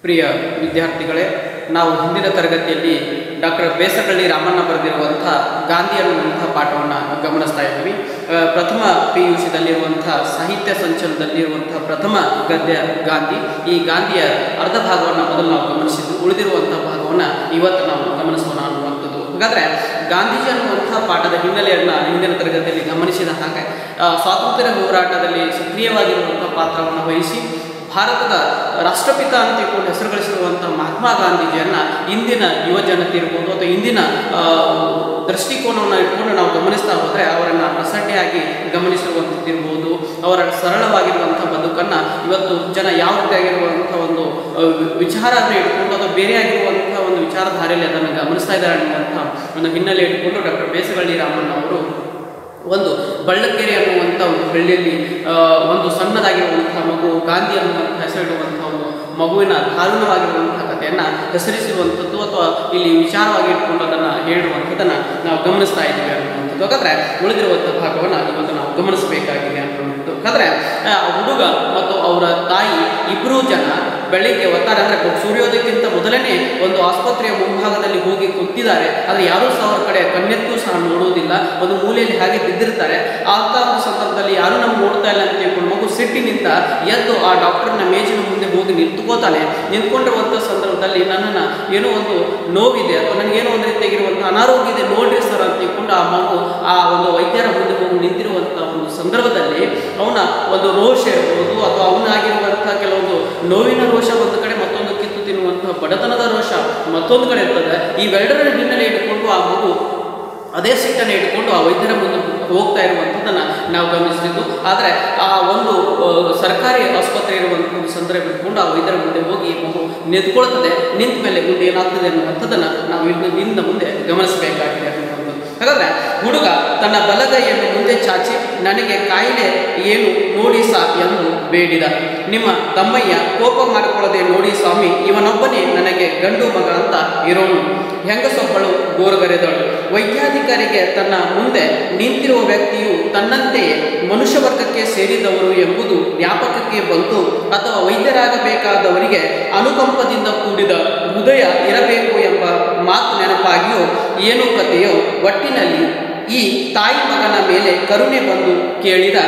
ಪ್ರಿಯ ವಿದ್ಯಾರ್ಥಿಗಳೇ ನಾವು ಹಿಂದಿನ ತರಗತಿಯಲ್ಲಿ ಡಾಕ್ಟರ್ ಬೇಸರಳ್ಳಿ ರಾಮಣ್ಣ ಬರೆದಿರುವಂಥ ಗಾಂಧಿ ಅನ್ನುವಂಥ ಪಾಠವನ್ನು ಗಮನಿಸ್ತಾ ಇದ್ವಿ ಆ, ಪ್ರಥಮ ಪಿ ಯು ಸಿದಲ್ಲಿರುವಂಥ ಸಾಹಿತ್ಯ ಸಂಚಲನದಲ್ಲಿರುವಂಥ ಪ್ರಥಮ ಗದ್ಯ ಗಾಂಧಿ ಈ ಗಾಂಧಿಯ ಅರ್ಧ ಭಾಗವನ್ನು ಮೊದಲು ನಾವು ಗಮನಿಸಿದ್ದು ಉಳಿದಿರುವಂಥ ಭಾಗವನ್ನು ಇವತ್ತು ನಾವು ಗಮನಿಸೋಣ ಅನ್ನುವಂಥದ್ದು ಹಾಗಾದರೆ ಗಾಂಧೀಜಿ ಅನ್ನುವಂಥ ಪಾಠದ ಹಿನ್ನೆಲೆಯನ್ನು ಹಿಂದಿನ ತರಗತಿಯಲ್ಲಿ ಗಮನಿಸಿದ ಹಾಗೆ ಆ, ಸ್ವಾತಂತ್ರ್ಯ ಹೋರಾಟದಲ್ಲಿ ಸಕ್ರಿಯವಾಗಿರುವಂಥ ಪಾತ್ರವನ್ನು ವಹಿಸಿ ಭಾರತದ ರಾಷ್ಟ್ರಪಿತ ಅಂತ ತಿಳ್ಕೊಂಡು ಹೆಸರು ಗಳಿಸಿರುವಂಥ ಮಹಾತ್ಮ ಗಾಂಧೀಜಿಯನ್ನು ಇಂದಿನ ಯುವ ಜನತೆ ಇರ್ಬೋದು ಅಥವಾ ಇಂದಿನ ಆ, ದೃಷ್ಟಿಕೋನವನ್ನು ಇಟ್ಕೊಂಡು ನಾವು ಗಮನಿಸ್ತಾ ಹೋದರೆ ಅವರನ್ನು ರಸಡ್ಡೆಯಾಗಿ ಗಮನಿಸಿರುವಂಥದ್ದು ಇರ್ಬೋದು ಅವರ ಸರಳವಾಗಿರುವಂಥ ಬದುಕನ್ನು ಇವತ್ತು ಜನ ಯಾವ ರೀತಿಯಾಗಿರುವಂಥ ಒಂದು ಆ, ವಿಚಾರವನ್ನು ಇಟ್ಕೊಂಡು ಅಥವಾ ಬೇರೆಯಾಗಿರುವಂಥ ಒಂದು ವಿಚಾರಧಾರೆಯಲ್ಲಿ ಅದನ್ನು ಗಮನಿಸ್ತಾ ಇದ್ದಾರೆ ಅನ್ನುವಂಥ ಒಂದು ಹಿನ್ನೆಲೆ ಇಟ್ಕೊಂಡು ಡಾಕ್ಟರ್ ಬೇಸಗಳ್ಳಿ ರಾಮಣ್ಣ ಅವರು ಒಂದು ಬಳ್ಳಕೆರೆ ಅನ್ನುವಂಥ ಒಂದು ಹಳ್ಳಿಯಲ್ಲಿ ಆ, ಒಂದು ಸಣ್ಣದಾಗಿರುವಂಥ ಮಗು ಗಾಂಧಿ ಅನ್ನುವಂಥ ಹೆಸರಿಡುವಂಥ ಒಂದು ಮಗುವಿನ ದಾರುಣವಾಗಿರುವಂಥ ಕಥೆಯನ್ನು ಹೆಸರಿಸಿರುವಂಥದ್ದು ಅಥವಾ ಇಲ್ಲಿ ವಿಚಾರವಾಗಿ ಇಟ್ಕೊಂಡು ಅದನ್ನು ಹೇಳುವಂಥದ್ದನ್ನು ನಾವು ಗಮನಿಸ್ತಾ ಇದ್ದೀವಿ ಅನ್ನುವಂಥದ್ದು ಹಾಗಾದರೆ ಉಳಿದಿರುವಂಥ ಭಾಗವನ್ನು ಇವತ್ತು ನಾವು ಗಮನಿಸಬೇಕಾಗಿದೆ ಅನ್ನುವಂಥದ್ದು ಹಾಗಾದರೆ ಆ ಹುಡುಗ ಮತ್ತು ಅವರ ತಾಯಿ ಇಬ್ಬರೂ ಜನ ಬೆಳಿಗ್ಗೆ ಒತ್ತಾರೆ ಅಂದರೆ ಸೂರ್ಯೋದಯಕ್ಕಿಂತ ಮೊದಲನೇ ಒಂದು ಆಸ್ಪತ್ರೆಯ ಮುಂಭಾಗದಲ್ಲಿ ಹೋಗಿ ಕೂತಿದ್ದಾರೆ ಆದರೆ ಯಾರೂ ಸಹ ಅವ್ರ ಕಡೆ ಕಣ್ಣೆತ್ತೂ ಸಹ ನೋಡುವುದಿಲ್ಲ ಒಂದು ಮೂಲೆಯಲ್ಲಿ ಹಾಗೆ ಬಿದ್ದಿರ್ತಾರೆ ಅಂಥ ಒಂದು ಸಂದರ್ಭದಲ್ಲಿ ಯಾರೂ ನಮ್ಗೆ ನೋಡ್ತಾ ಇಲ್ಲ ಅಂತ ತಿಳ್ಕೊಂಡು ಮಗು ಸಿಟ್ಟಿನಿಂದ ಎದ್ದು ಆ ಡಾಕ್ಟರ್ನ ಮೇಜಿನ ಮುಂದೆ ಹೋಗಿ ನಿಂತ್ಕೋತಾನೆ ನಿಂತ್ಕೊಂಡಿರುವಂಥ ಸಂದರ್ಭದಲ್ಲಿ ನನ್ನನ್ನು ಏನೋ ಒಂದು ನೋವಿದೆ ಅಥವಾ ನನಗೇನೋ ಒಂದು ರೀತಿಯಾಗಿರುವಂಥ ಅನಾರೋಗ್ಯ ಇದೆ ನೋಡ್ರಿ ಸರ್ ಅಂತ ತಿಳ್ಕೊಂಡು ಆ ಮಗು ಆ ಒಂದು ವೈದ್ಯರ ಮುಂದೆ ಹೋಗಿ ನಿಂತಿರುವಂಥ ಒಂದು ಸಂದರ್ಭದಲ್ಲಿ ಅವನ ಒಂದು ರೋಷ ಇರ್ಬೋದು ಅಥವಾ ಅವನಾಗಿರುವಂಥ ಕೆಲವೊಂದು ನೋವಿನ ರೋಷ ಒಂದು ಕಡೆ ಮತ್ತೊಂದು ಕಿತ್ತು ತಿನ್ನುವಂತಹ ಬಡತನದ ರೋಷ ಮತ್ತೊಂದು ಕಡೆ ಇರ್ತದೆ ಇವೆರಡರ ಹಿನ್ನೆಲೆ ಇಟ್ಟುಕೊಂಡು ಆ ಮಗು ಅದೇ ಸಿಟ್ಟನ್ನು ಇಟ್ಕೊಂಡು ಆ ವೈದ್ಯರ ಮುಂದೆ ಹೋಗ್ತಾ ಇರುವಂಥದ್ದನ್ನು ನಾವು ಗಮನಿಸ್ತಿದ್ದು ಆದರೆ ಆ ಒಂದು ಆ, ಸರ್ಕಾರಿ ಆಸ್ಪತ್ರೆ ಇರುವಂಥ ಒಂದು ಸಂದರ್ಭ ಇಟ್ಕೊಂಡು ಆ ವೈದ್ಯರ ಮುಂದೆ ಹೋಗಿ ಮಗು ನಿಂತ್ಕೊಳ್ತದೆ ನಿಂತ ಮೇಲೆ ಮುಂದೆ ಏನಾಗ್ತದೆ ಅನ್ನುವಂಥದ್ದನ್ನು ನಾವು ಇನ್ನು ಇನ್ನು ಮುಂದೆ ಗಮನಿಸಬೇಕಾಗಿದೆ ಅನ್ನುವಂಥದ್ದು ಹಾಗಾದರೆ ಹುಡುಗ ತನ್ನ ಬಲಗೈಯನ್ನು ಮುಂದೆ ಚಾಚಿ ನನಗೆ ಕಾಯಿಲೆ ಏನು ನೋಡಿ ಸಾ ಎಂದು ಬೇಡಿದ ನಿಮ್ಮ ತಮ್ಮಯ್ಯ ಕೋಪ ಮಾಡಿಕೊಳ್ಳದೆ ನೋಡಿ ಸ್ವಾಮಿ ಇವನೊಬ್ಬನೇ ನನಗೆ ಗಂಡು ಮಗ ಅಂತ ಇರೋನು ಹೆಂಗಸೊಬ್ಬಳು ಗೋರ್ಗರೆದಳು ವೈದ್ಯಾಧಿಕಾರಿಗೆ ತನ್ನ ಮುಂದೆ ನಿಂತಿರುವ ವ್ಯಕ್ತಿಯು ತನ್ನಂತೆಯೇ ಮನುಷ್ಯ ವರ್ಗಕ್ಕೆ ಸೇರಿದವರು ಎಂಬುದು ಜ್ಞಾಪಕಕ್ಕೆ ಬಂತು ಅಥವಾ ವೈದ್ಯರಾಗಬೇಕಾದವರಿಗೆ ಅನುಕಂಪದಿಂದ ಕೂಡಿದ ಹೃದಯ ಇರಬೇಕು ಎಂಬ ಮಾತು ನೆನಪಾಗಿಯೋ ಏನು ಕಥೆಯೋ ಒಟ್ಟಿನಲ್ಲಿ ಈ ತಾಯಿ ಮಗನ ಮೇಲೆ ಕರುಣೆ ಬಂದು ಕೇಳಿದ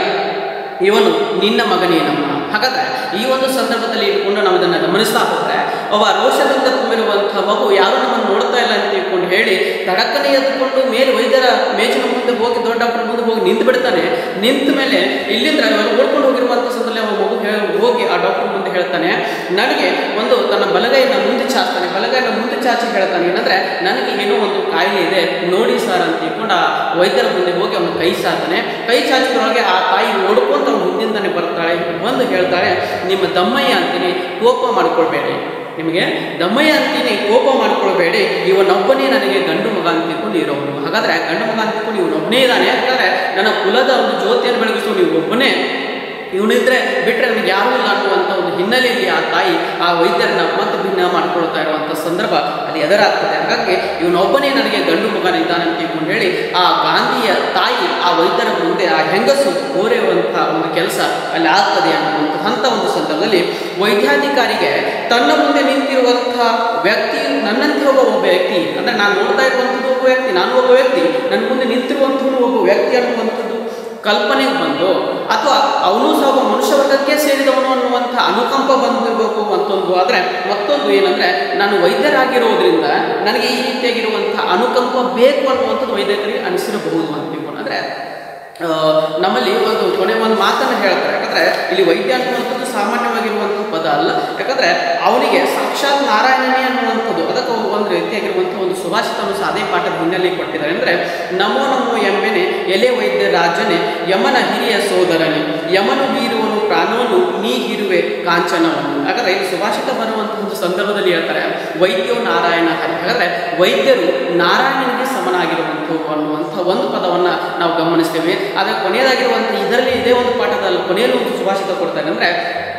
ಇವನು ನಿನ್ನ ಮಗನೇನಮ್ಮ ಹಾಗಾದ್ರೆ ಈ ಒಂದು ಸಂದರ್ಭದಲ್ಲಿ ಇಟ್ಕೊಂಡು ನಾವು ಇದನ್ನು ಗಮನಿಸ್ತಾ ಹೋದರೆ ಅವ ರೋಷದಿಂದ ತುಂಬಿರುವಂಥ ಮಗು ಯಾರು ನಮ್ಮನ್ನು ನೋಡ್ತಾ ಇಲ್ಲ ಅಂತ ತಿಳ್ಕೊಂಡು ಹೇಳಿ ತಡಕ್ಕನೆ ಎದ್ದುಕೊಂಡು ಮೇಲೆ ವೈದ್ಯರ ಮೇಜಿನ ಮುಂದೆ ಹೋಗಿ ದೊಡ್ಡ ಡಾಕ್ಟರ್ ಮುಂದೆ ಹೋಗಿ ನಿಂತು ಬಿಡ್ತಾನೆ ನಿಂತ ಮೇಲೆ ಇಲ್ಲಿಂದ ಇವರು ಓಡ್ಕೊಂಡು ಹೋಗಿರುವಂಥ ಸಂದರ್ಭದಲ್ಲಿ ಅವ ಮಗು ಹೇ- ಹೋಗಿ ಆ ಡಾಕ್ಟರ್ ಮುಂದೆ ಹೇಳ್ತಾನೆ ನನಗೆ ಒಂದು ತನ್ನ ಬಲಗೈನ ಮುಂದೆ ಚಾಚ್ತಾನೆ ಬಲಗೈನ ಮುಂದೆ ಚಾಚಿ ಹೇಳ್ತಾನೆ ಏನಂದ್ರೆ ನನಗೆ ಏನೋ ಒಂದು ಕಾಯಿಲೆ ಇದೆ ನೋಡಿ ಸರ್ ಅಂತ ತಿಳ್ಕೊಂಡು ಆ ವೈದ್ಯರ ಮುಂದೆ ಹೋಗಿ ಅವನು ಕೈ ಚಾಚ್ತಾನೆ ಕೈ ಚಾಚಿದ್ರೊಳಗೆ ಆ ತಾಯಿ ನೋಡ್ಕೊಂತ ಅವ್ನು ಮುಂದಿಂದಾನೆ ಬರ್ತಾಳೆ ಬಂದು ಹೇಳ್ತಾಳೆ ನಿಮ್ಮ ದಮ್ಮಯ್ಯ ಅಂತೀನಿ ಕೋಪ ಮಾಡ್ಕೊಳ್ಬೇಡಿ ನಿಮಗೆ ದಮ್ಮಯ್ಯ ಅಂತೀನಿ ಕೋಪ ಮಾಡ್ಕೊಳ್ಬೇಡಿ ಇವನೊಬ್ಬನೇ ನನಗೆ ಗಂಡು ಮಗ ಅಂತ ತಿಳ್ಕೊಂಡು ಇರೋನು ಹಾಗಾದ್ರೆ ಗಂಡು ಮಗ ಅಂತ ತಿಳ್ಕೊಂಡು ಇವನೊಬ್ಬನೇ ಇದ್ದಾನೆ ಹಾಗಾದ್ರೆ ನನ್ನ ಕುಲದ ಒಂದು ಜ್ಯೋತಿಯನ್ನು ಬೆಳಗಿಸೋ ನೀವು ಒಬ್ಬನೇ ಇವನಿದ್ರೆ ಬಿಟ್ಟರೆ ನನಗೆ ಯಾರೂ ಇಲ್ಲ ಅನ್ನುವಂಥ ಒಂದು ಹಿನ್ನೆಲೆಯಲ್ಲಿ ಆ ತಾಯಿ ಆ ವೈದ್ಯರನ್ನ ಮತ್ತೆ ಭಿನ್ನ ಮಾಡ್ಕೊಳ್ತಾ ಇರುವಂಥ ಸಂದರ್ಭ ಅಲ್ಲಿ ಎದುರಾಗ್ತದೆ ಹಾಗಾಗಿ ಇವನೊಬ್ಬನೇ ನನಗೆ ಗಂಡು ಮಗನಿದ್ದಾನೆ ಅಂತ ತಿಳ್ಕೊಂಡು ಹೇಳಿ ಆ ಗಾಂಧಿಯ ತಾಯಿ ಆ ವೈದ್ಯರ ಮುಂದೆ ಆ ಹೆಂಗಸು ಕೋರೆಯುವಂಥ ಒಂದು ಕೆಲಸ ಅಲ್ಲಿ ಆಗ್ತದೆ ಅನ್ನುವಂಥ ಅಂಥ ಒಂದು ಸಂದರ್ಭದಲ್ಲಿ ವೈದ್ಯಾಧಿಕಾರಿಗೆ ತನ್ನ ಮುಂದೆ ನಿಂತಿರುವಂಥ ವ್ಯಕ್ತಿ ನನ್ನಂತೆ ಒಬ್ಬ ಒಬ್ಬ ವ್ಯಕ್ತಿ ಅಂದರೆ ನಾನು ನೋಡ್ತಾ ಇರುವಂಥದ್ದು ಒಬ್ಬ ವ್ಯಕ್ತಿ ನಾನು ಒಬ್ಬ ವ್ಯಕ್ತಿ ನನ್ನ ಮುಂದೆ ನಿಂತಿರುವಂಥವನು ಒಬ್ಬ ವ್ಯಕ್ತಿ ಅನ್ನುವಂಥದ್ದು ಕಲ್ಪನೆಗೆ ಬಂದು ಅಥವಾ ಅವನು ಸಹ ಒಬ್ಬ ಮನುಷ್ಯ ವರ್ಗಕ್ಕೆ ಸೇರಿದವನು ಅನ್ನುವಂಥ ಅನುಕಂಪ ಬಂದಿರಬೇಕು ಮತ್ತೊಂದು ಆದರೆ ಮತ್ತೊಂದು ಏನಂದರೆ ನಾನು ವೈದ್ಯರಾಗಿರೋದ್ರಿಂದ ನನಗೆ ಈ ರೀತಿಯಾಗಿರುವಂಥ ಅನುಕಂಪ ಬೇಕು ಅನ್ನುವಂಥದ್ದು ವೈದ್ಯಕರಿಗೆ ಅನಿಸಿರಬಹುದು ಅಂತ ತಿಳ್ಕೊಂಡು ಅಂದರೆ ಆ, ನಮ್ಮಲ್ಲಿ ಒಂದು ಕೊನೆ ಒಂದು ಮಾತನ್ನು ಹೇಳ್ತಾರೆ ಯಾಕಂದರೆ ಇಲ್ಲಿ ವೈದ್ಯ ಅನ್ನುವಂಥದ್ದು ಸಾಮಾನ್ಯವಾಗಿರುವಂಥ ಪದ ಅಲ್ಲ ಯಾಕಂದರೆ ಅವನಿಗೆ ಸಾಕ್ಷಾತ್ ನಾರಾಯಣನೇ ಅನ್ನುವಂಥದ್ದು ಅದಕ್ಕೆ ಒಂದು ರೀತಿಯಾಗಿರುವಂಥ ಒಂದು ಸುಭಾಷಿತವನ್ನು ಸಹ ಅದೇ ಪಾಠದ ಹಿನ್ನೆಲೆ ಕೊಟ್ಟಿದ್ದಾರೆ ಅಂದರೆ ನಮೋ ನಮೋ ಎಂಬೆನೆ ಎಲೆ ವೈದ್ಯ ರಾಜನೇ ಯಮನ ಹಿರಿಯ ಸೋದರನೇ ಯಮನು ಬೀರುವನು ಪ್ರಾಣೋನು ನೀ ಹಿರುವೆ ಕಾಂಚನವನು ಹಾಗಾದರೆ ಇಲ್ಲಿ ಸುಭಾಷಿತ ಬರುವಂಥ ಒಂದು ಸಂದರ್ಭದಲ್ಲಿ ಹೇಳ್ತಾರೆ ವೈದ್ಯೋ ನಾರಾಯಣ ಹರಿ ಹಾಗಾದರೆ ವೈದ್ಯರು ನಾರಾಯಣನಿಗೆ ಸಮನಾಗಿರುವಂಥವು ಅನ್ನುವಂಥ ಒಂದು ಪದವನ್ನು ನಾವು ಗಮನಿಸ್ತೇವೆ ಆದರೆ ಕೊನೆಯದಾಗಿರುವಂಥ ಇದರಲ್ಲಿ ಇದೇ ಒಂದು ಪಾಠದಲ್ಲಿ ಕೊನೆಯಲ್ಲಿ ಒಂದು ಸುಭಾಷಿತ ಕೊಡ್ತಾರೆ ಅಂದರೆ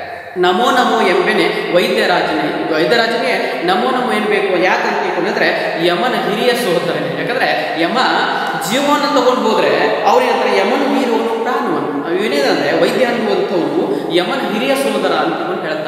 ನಮೋ ನಮೋ ಎಂಬೆನೆ ವೈದ್ಯರಾಜನೇ ವೈದ್ಯರಾಜನಿಗೆ ನಮೋ ನಮೋ ಎನ್ಬೇಕು ಯಾಕಂತ ತಿಳ್ಕೊಂಡ್ರೆ ಯಮನ ಹಿರಿಯ ಸೋದರನೇ ಯಾಕಂದ್ರೆ ಯಮ ಜೀವವನ್ನು ತಗೊಂಡು ಹೋದ್ರೆ ಅವ್ರು ಏನಂತಾರೆ ಯಮನ ವೀರವನು ಪ್ರಾಣವನು ಅವು ಏನಿದೆ ಅಂದರೆ ವೈದ್ಯ ಅನ್ನುವಂಥವು ಯಮನ ಹಿರಿಯ ಸೋದರ ಅಂತ ಹೇಳ್ತಾರೆ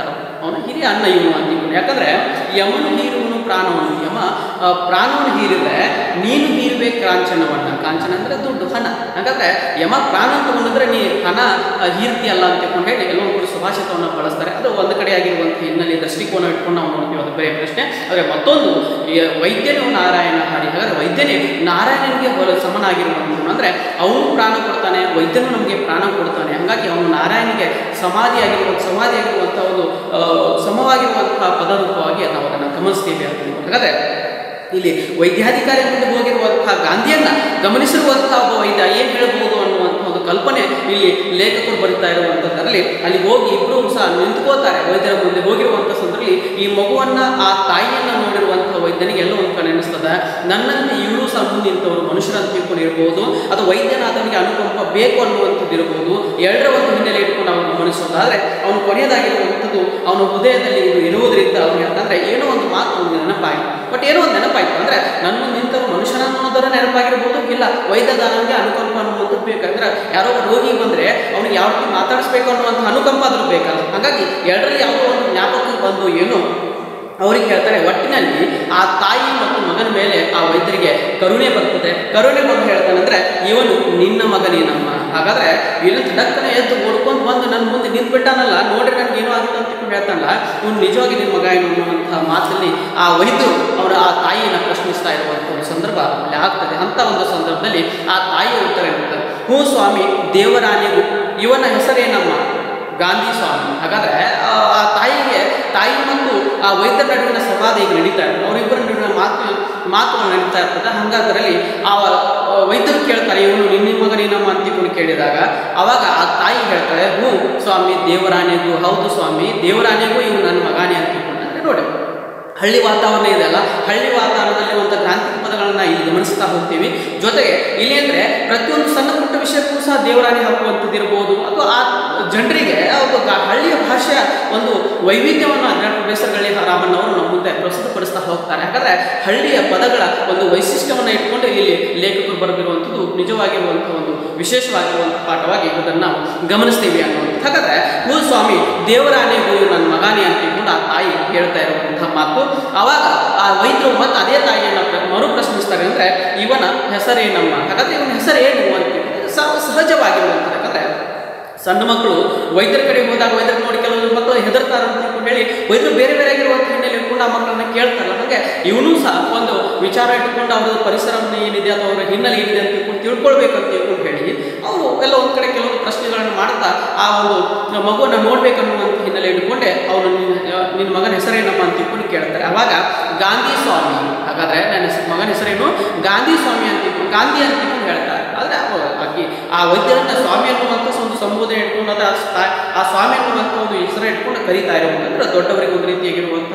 ಅವನು ಹಿರಿಯ ಅಣ್ಣ ಇವನು ಅಂತಿಕೊಂಡು ಯಾಕಂದ್ರೆ ಯಮನು ಹೀರುವನು ಪ್ರಾಣವನು ಯಮ ಆ, ಪ್ರಾಣವನ್ನು ಹೀರಿದ್ರೆ ನೀನು ಹೀರ್ಬೇಕು ಕಾಂಚನವನ್ನ ಕಾಂಚನ ಅಂದ್ರೆ ದುಡ್ಡು ಹಣ ಹಾಗಾದ್ರೆ ಯಮ ಪ್ರಾಣ ತಗೊಂಡಿದ್ರೆ ನೀ ಹಣ ಆ, ಹೀರ್ತಿಯಲ್ಲ ಅಂತ ತಿಳ್ಕೊಂಡು ಹೇಳಿ ಎಲ್ಲೊಂದು ಕಡೆ ಸುಭಾಷಿತವನ್ನು ಬಳಸ್ತಾರೆ ಅದು ಒಂದು ಕಡೆ ಆಗಿರುವಂಥ ಹಿನ್ನೆಲೆ ದೃಷ್ಟಿಕೋನ ಇಟ್ಕೊಂಡು ನಾವು ನೋಡ್ತೀವಿ ಅದು ಬೇರೆ ಪ್ರಶ್ನೆ ಆದರೆ ಮತ್ತೊಂದು ಈ ವೈದ್ಯನು ನಾರಾಯಣ ಹಾರಿ ಹಾಗಾದ್ರೆ ವೈದ್ಯನೇ ನಾರಾಯಣನಿಗೆ ಹೋಲ ಸಮನಾಗಿರುವಂಥವನು ಅಂದ್ರೆ ಅವನು ಪ್ರಾಣ ಕೊಡ್ತಾನೆ ವೈದ್ಯನು ನಮಗೆ ಪ್ರಾಣ ಕೊಡ್ತಾನೆ ಹಾಗಾಗಿ ಅವನು ನಾರಾಯಣಿಗೆ ಸಮಾಧಿಯಾಗಿರುವ ಸಮಾಧಿಯಾಗಿರುವಂಥ ಒಂದು ಆ, ಸಮವಾಗಿರುವಂತಹ ಪದರೂಪವಾಗಿ ನಾವು ಅದನ್ನು ಗಮನಿಸ್ತೀವಿ ಅಂತ ಹೇಳ್ಬೋದು. ಹಾಗಾದ್ರೆ ಇಲ್ಲಿ ವೈದ್ಯಾಧಿಕಾರಿ ಮುಂದೆ ಹೋಗಿರುವಂತಹ ಗಾಂಧಿಯನ್ನ ಗಮನಿಸಿರುವಂತಹ ಒಬ್ಬ ವೈದ್ಯ ಏನು ಹೇಳಬಹುದು ಅನ್ನುವಂಥ ಒಂದು ಕಲ್ಪನೆ ಇಲ್ಲಿ ಲೇಖಕರು ಬರಿತಾ ಇರುವಂಥದ್ರಲ್ಲಿ ಅಲ್ಲಿ ಹೋಗಿ ಇಬ್ಬರು ಸಹ ನಿಂತ್ಕೋತಾರೆ ವೈದ್ಯರ ಮುಂದೆ ಹೋಗಿರುವಂಥ ಸಂದರ್ಭದಲ್ಲಿ ಈ ಮಗುವನ್ನ ಆ ತಾಯಿಯನ್ನ ನೋಡಿರುವಂತಹ ವೈದ್ಯನಿಗೆ ಎಲ್ಲ ಒಂದು ಕಡೆ ಅನಿಸ್ತದೆ ನನ್ನಂತೆ ಇವಳು ಸಹ ಮುಂದೆ ನಿಂತವರು ಮನುಷ್ಯರಂತ ತಿಳ್ಕೊಂಡಿರ್ಬೋದು ಅಥವಾ ವೈದ್ಯನಾದವನಿಗೆ ಅನುಕಂಪ ಬೇಕು ಅನ್ನುವಂಥದ್ದು ಇರಬಹುದು ಎರಡರ ಒಂದು ಹಿನ್ನೆಲೆ ಇಟ್ಕೊಂಡು ಅವನು ಗಮನಿಸೋದಾದ್ರೆ ಅವನು ಕೊನೆಯದಾಗಿರುವಂಥದ್ದು ಅವನ ಹೃದಯದಲ್ಲಿ ಇದು ಇರುವುದರಿಂದ ಅವನು ಹೇಳ್ತಂದ್ರೆ ಏನೋ ಒಂದು ಮಾತು ಅವನಿಗೆ ನೆನಪಾಯಿತು ಬಟ್ ಏನೋ ಒಂದು ನೆನಪಾಯಿತು ಅಂದ್ರೆ ನನ್ನ ಮುಂದೆ ನಿಂತವರು ಮನುಷ್ಯನ ಅನ್ನೋದರ ನೆನಪಾಗಿರ್ಬೋದು ಇಲ್ಲ ವೈದ್ಯದಾನನಿಗೆ ಅನುಕಂಪ ಅನ್ನುವಂಥದ್ದು ಬೇಕಂದ್ರೆ ಯಾರೋ ಒಬ್ಬ ರೋಗಿ ಬಂದ್ರೆ ಅವನಿಗೆ ಯಾವ ರೀತಿ ಮಾತಾಡಿಸ್ಬೇಕು ಅನ್ನುವಂಥ ಅನುಕಂಪ ಆದ್ರೂ ಬೇಕಲ್ಲ ಹಾಗಾಗಿ ಎರಡರಲ್ಲಿ ಯಾವುದೋ ಒಂದು ಜ್ಞಾಪಕ ಬಂದು ಏನು ಅವ್ರಿಗೆ ಹೇಳ್ತಾರೆ ಒಟ್ಟಿನಲ್ಲಿ ಆ ತಾಯಿ ಮತ್ತು ಮಗನ ಮೇಲೆ ಆ ವೈದ್ಯರಿಗೆ ಕರುಣೆ ಬರ್ತದೆ ಕರುಣೆ ಬಂದು ಹೇಳ್ತಾನೆ ಅಂದ್ರೆ ಇವನು ನಿನ್ನ ಮಗನೇನಮ್ಮ ಹಾಗಾದ್ರೆ ಇಲ್ಲಿ ಡಕ್ಕನ ಎದ್ದು ಓಡ್ಕೊಂಡು ಬಂದು ನನ್ನ ಮುಂದೆ ನಿಂತ್ಬಿಟ್ಟಾನಲ್ಲ ನೋಡ್ರಿ ನನ್ಗೆ ಏನೋ ಆಗುತ್ತೆ ಅಂತ ತಿಳ್ಕೊಂಡು ಹೇಳ್ತಾನಲ್ಲ ಇವನು ನಿಜವಾಗಿ ನಿನ್ನ ಮಗ ಏನು ಅನ್ನುವಂಥ ಮಾತಲ್ಲಿ ಆ ವೈದ್ಯರು ಅವರ ಆ ತಾಯಿಯನ್ನು ಪ್ರಶ್ನಿಸ್ತಾ ಇರುವಂಥ ಒಂದು ಸಂದರ್ಭ ಅಲ್ಲಿ ಆಗ್ತದೆ ಅಂತ ಒಂದು ಸಂದರ್ಭದಲ್ಲಿ ಆ ತಾಯಿಯ ಉತ್ತರ ಇರ್ತದೆ ಹ್ಞೂ ಸ್ವಾಮಿ ದೇವರಾಣಿಗೂ ಇವನ ಹೆಸರೇನಮ್ಮ ಗಾಂಧಿ ಸ್ವಾಮಿ ಹಾಗಾದ್ರೆ ಆ ಆ ತಾಯಿಗೆ ತಾಯಿ ಮತ್ತು ಆ ವೈದ್ಯರ ನಡುವಿನ ಸಂವಾದ ಈಗ ನಡೀತಾ ಇರ್ತದೆ ಅವರಿಬ್ಬರ ನಡುವಿನ ಮಾತು ಮಾತುಗಳು ನಡೀತಾ ಇರ್ತದೆ ಹಂಗಾದ್ರಲ್ಲಿ ಆ ಆ ವೈದ್ಯರು ಕೇಳ್ತಾರೆ ಇವನು ನಿನ್ನ ಮಗನೇನಮ್ಮ ಅಂತಿಕೊಂಡು ಕೇಳಿದಾಗ ಅವಾಗ ಆ ತಾಯಿ ಹೇಳ್ತಾರೆ ಹ್ಞೂ ಸ್ವಾಮಿ ದೇವರಾಣೆಗೂ ಹೌದು ಸ್ವಾಮಿ ದೇವರಾಣೆಗೂ ಇವು ನನ್ನ ಮಗಾನೇ ಅಂತಿಕೊಂಡು ಅಂದ್ರೆ ನೋಡಿ ಹಳ್ಳಿ ವಾತಾವರಣ ಇದೆ ಅಲ್ಲ ಹಳ್ಳಿ ವಾತಾವರಣದಲ್ಲಿ ಒಂದು ಕ್ರಾಂತಿಕ ಪದಗಳನ್ನ ಇಲ್ಲಿ ಗಮನಿಸ್ತಾ ಹೋಗ್ತೀವಿ ಜೊತೆಗೆ ಇಲ್ಲಿ ಅಂದ್ರೆ ಪ್ರತಿಯೊಂದು ಸಣ್ಣ ಪುಟ್ಟ ವಿಷಯಕ್ಕೂ ಸಹ ದೇವರಾಣಿ ಹಾಕುವಂಥದ್ದು ಇರ್ಬೋದು ಅಥವಾ ಆ ಜನರಿಗೆ ಒಬ್ಬ ಗ- ಹಳ್ಳಿಯ ಭಾಷೆಯ ಒಂದು ವೈವಿಧ್ಯವನ್ನು ಡಾಕ್ಟರ್ ಬೇಸರಗಳ್ಳಿ ರಾಮಣ್ಣವರು ನಮ್ಮ ಮುಂದೆ ಪ್ರಸ್ತುತಪಡಿಸ್ತಾ ಹೋಗ್ತಾರೆ ಹಾಗಾದ್ರೆ ಹಳ್ಳಿಯ ಪದಗಳ ಒಂದು ವೈಶಿಷ್ಟ್ಯವನ್ನು ಇಟ್ಕೊಂಡು ಇಲ್ಲಿ ಲೇಖಕರು ಬರೆದಿರುವಂಥದ್ದು ನಿಜವಾಗಿರುವಂಥ ಒಂದು ವಿಶೇಷವಾಗಿರುವಂಥ ಪಾಠವಾಗಿ ಇದನ್ನು ನಾವು ಗಮನಿಸ್ತೀವಿ ಅನ್ನುವಂಥದ್ದು ಹಾಗಾದ್ರೆ ಹೂ ಸ್ವಾಮಿ ದೇವರಾಣೆಗೂ ನನ್ನ ಮಗಾನೇ ಅಂತ ತಿಳ್ಕೊಂಡು ಆ ತಾಯಿ ಹೇಳ್ತಾ ಇರುವಂತಹ ಮಾತು ಅವಾಗ ಆ ವೈದ್ಯರು ಮತ್ತೆ ಅದೇ ತಾಯಿಯನ್ನ ಪ್ರ- ಮರು ಪ್ರಶ್ನಿಸ್ತಾರೆ ಅಂದ್ರೆ ಇವನ ಹೆಸರೇನಮ್ಮ ಹಾಗಾದ್ರೆ ಇವನ ಹೆಸರೇನು ಅಂತ ಸ- ಸಹಜವಾಗಿರುವಂಥದ್ದು ಯಾಕಂದ್ರೆ ಸಣ್ಣ ಮಕ್ಕಳು ವೈದ್ಯರ ಕಡೆ ಹೋದಾಗ ವೈದ್ಯರ ನೋಡಿ ಕೆಲವೊಂದು ಮಕ್ಕಳು ಹೆದರ್ತಾರೆ ಅಂತ ತಿಳ್ಕೊಂಡು ಹೇಳಿ ವೈದ್ಯರು ಬೇರೆ ಬೇರೆ ಆಗಿರುವಂಥ ಹಿನ್ನೆಲೆ ಇಟ್ಕೊಂಡು ಆ ಮಕ್ಕಳನ್ನ ಕೇಳ್ತಾರಲ್ಲ ಹಾಗೆ ಇವನು ಸಹ ಒಂದು ವಿಚಾರ ಇಟ್ಕೊಂಡು ಅವರ ಪರಿಸರವನ್ನು ಏನಿದೆ ಅಥವಾ ಅವರ ಹಿನ್ನೆಲೆ ಏನಿದೆ ಅಂತ ತಿಳ್ಕೊಂಡು ತಿಳ್ಕೊಳ್ಬೇಕು ಅಂತ ತಿಳ್ಕೊಂಡು ಹೇಳಿ ಅವರು ಎಲ್ಲ ಒಂದು ಕಡೆ ಕೆಲವೊಂದು ಪ್ರಶ್ನೆಗಳನ್ನು ಮಾಡ್ತಾ ಆ ಒಂದು ಮಗುವನ್ನು ನೋಡ್ಬೇಕನ್ನುವಂಥ ಹಿನ್ನೆಲೆ ಇಟ್ಕೊಂಡೆ ಅವನು ನಿನ್ನ ನಿನ್ನ ಮಗನ ಹೆಸರೇನಮ್ಮ ಅಂತ ತಿಳ್ಕೊಂಡು ಕೇಳ್ತಾರೆ ಅವಾಗ ಗಾಂಧಿ ಸ್ವಾಮಿ ಹಾಗಾದ್ರೆ ನನ್ನ ಹೆಸ- ಮಗನ ಹೆಸರೇನು ಗಾಂಧಿ ಸ್ವಾಮಿ ಅಂತ ತಿಳ್ಕೊಂಡು ಗಾಂಧಿ ಅಂತ ತಿಳ್ಕೊಂಡು ಹೇಳ್ತಾರೆ ಆದರೆ ಆಕಿ ಆ ವೈದ್ಯರನ್ನ ಸ್ವಾಮಿ ಅನ್ನುವಂಥ ಒಂದು ಸಂಬೋಧನೆ ಇಟ್ಕೊಂಡು ಅದು ಆ ಸ್ಥ- ಆ ಸ್ವಾಮಿ ಅನ್ನುವಂಥ ಒಂದು ಹೆಸರು ಇಟ್ಕೊಂಡು ಕರೀತಾ ಇರುವಂತಂದ್ರೆ ದೊಡ್ಡವರಿಗೆ ಒಂದು ರೀತಿಯಾಗಿರುವಂಥ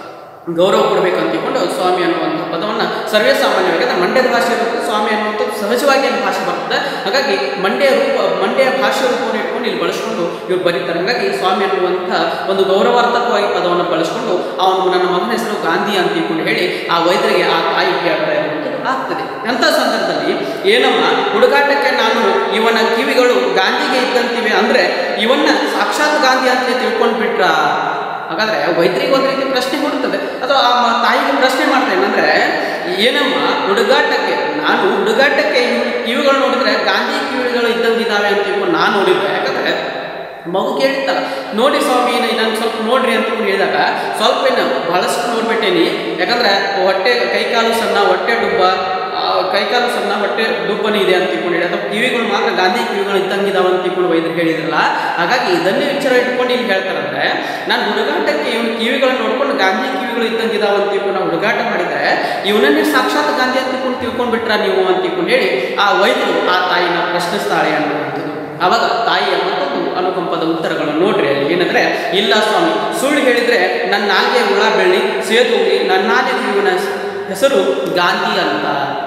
ಗೌರವ ಕೊಡಬೇಕಂತ ತಿಳ್ಕೊಂಡು ಸ್ವಾಮಿ ಅನ್ನುವಂಥ ಪದವನ್ನು ಸರ್ವೇ ಸಾಮಾನ್ಯವಾಗಿ ಅಂದ್ರೆ ಮಂಡ್ಯದ ಭಾಷೆ ಇರುತ್ತೆ ಸ್ವಾಮಿ ಅನ್ನುವಂಥದ್ದು ಸಹಜವಾಗಿ ಅಲ್ಲಿ ಭಾಷೆ ಬರ್ತದೆ ಹಾಗಾಗಿ ಮಂಡ್ಯ ರೂಪ ಮಂಡ್ಯ ಭಾಷೆ ರೂಪವನ್ನು ಇಟ್ಕೊಂಡು ಇಲ್ಲಿ ಬಳಸ್ಕೊಂಡು ಇವ್ರು ಬರೀತಾರೆ ಹಾಗಾಗಿ ಸ್ವಾಮಿ ಅನ್ನುವಂಥ ಒಂದು ಗೌರವಾರ್ಥಕವಾಗಿ ಪದವನ್ನು ಬಳಸ್ಕೊಂಡು ಅವನು ನನ್ನ ಮಗನ ಹೆಸರು ಗಾಂಧಿ ಅಂತ ತಿಳ್ಕೊಂಡು ಹೇಳಿ ಆ ವೈದ್ಯರಿಗೆ ಆ ತಾಯಿ ಹೇಳ್ತಾ ಇರುವಂಥದ್ದು ಆಗ್ತದೆ ಅಂಥ ಸಂದರ್ಭದಲ್ಲಿ ಏನಮ್ಮ ಹುಡುಗಾಟಕ್ಕೆ ನಾನು ಇವನ ಕಿವಿಗಳು ಗಾಂಧಿಗೆ ಇದ್ದಂತಿವೆ ಅಂದ್ರೆ ಇವನ್ನ ಸಾಕ್ಷಾತ್ ಗಾಂಧಿ ಅಂತ ತಿಳ್ಕೊಂಡು ಬಿಟ್ರ ಹಾಗಾದ್ರೆ ವೈದ್ಯರಿಗೆ ಒಂದು ರೀತಿ ಪ್ರಶ್ನೆ ಹುಡುಕ್ತದೆ ಅಥವಾ ಆ ಮ- ತಾಯಿಗೆ ಪ್ರಶ್ನೆ ಮಾಡ್ತೇನೆ ಅಂದ್ರೆ ಏನಮ್ಮ ಹುಡುಗಾಟಕ್ಕೆ ನಾನು ಹುಡುಗಾಟಕ್ಕೆ ಇವ್ನ ಕಿವಿಗಳು ನೋಡಿದ್ರೆ ಗಾಂಧಿ ಕಿವಿಗಳು ಇದ್ದಂಗಿದ್ದಾವೆ ಅಂತ ತಿಳ್ಕೊಂಡು ನಾನು ನೋಡಿದ್ರೆ ಯಾಕಂದ್ರೆ ಮಗು ಕೇಳಿತ್ತಲ್ಲ ನೋಡಿ ಸ್ವಾಮಿ ನಾನು ಸ್ವಲ್ಪ ನೋಡ್ರಿ ಅಂತ ತಿಳ್ಕೊಂಡು ಹೇಳಿದಾಗ ಸ್ವಲ್ಪ ಏನು ಬಹಳಷ್ಟು ನೋಡ್ಬಿಟ್ಟೇನಿ ಯಾಕಂದ್ರೆ ಹೊಟ್ಟೆ ಕೈಕಾಲು ಸಣ್ಣ ಹೊಟ್ಟೆ ಡುಬ್ಬ ಆ, ಕೈಕಾಲು ಸಣ್ಣ ಹೊಟ್ಟೆ ಡುಬ್ಬನೇ ಇದೆ ಅಂತ ತಿಳ್ಕೊಂಡು ಹೇಳಿ ಅಥವಾ ಕಿವಿಗಳು ಮಾತ್ರ ಗಾಂಧಿ ಕಿವಿಗಳು ಇದ್ದಂಗಿದಾವೆ ಅಂತ ತಿಳ್ಕೊಂಡು ವೈದ್ಯರು ಹೇಳಿದ್ರಲ್ಲ ಹಾಗಾಗಿ ಇದನ್ನೇ ವಿಚಾರ ಇಟ್ಕೊಂಡು ಇಲ್ಲಿ ಹೇಳ್ತಾರಂದ್ರೆ ನಾನು ಹುಡುಗಾಟಕ್ಕೆ ಇವನು ಕಿವಿಗಳನ್ನು ನೋಡ್ಕೊಂಡು ಗಾಂಧಿ ಕಿವಿಗಳು ಇದ್ದಂಗಿದಾವೆ ಅಂತ ತಿಳ್ಕೊಂಡು ನಾವು ಹುಡುಗಾಟ ಮಾಡಿದ್ರೆ ಇವನನ್ನೇ ಸಾಕ್ಷಾತ್ ಗಾಂಧಿ ಅಂತ ತಿಳ್ಕೊಂಡು ತಿಳ್ಕೊಂಡು ಬಿಟ್ರ ನೀವು ಅಂತ ತಿಳ್ಕೊಂಡು ಹೇಳಿ ಆ ವೈದ್ಯರು ಆ ತಾಯಿನ ಪ್ರಶ್ನಿಸ್ತಾಳೆ ಅನ್ನುವಂಥದ್ದು ಆವಾಗ ತಾಯಿಯ ಮತ್ತೊಂದು ಅನುಕಂಪದ ಉತ್ತರಗಳನ್ನು ನೋಡ್ರಿ ಅಲ್ಲಿ ಏನಂದ್ರೆ ಇಲ್ಲ ಸ್ವಾಮಿ ಸುಳ್ಳು ಹೇಳಿದ್ರೆ ನನ್ನ ನಾಲ್ಗೆ ಹುಳ ಬೆಳ್ಳಿ ಸೇದು ನನ್ನ ನಾಲಿಗೆ ಇವನ ಹೆಸರು ಗಾಂಧಿ ಅಂತ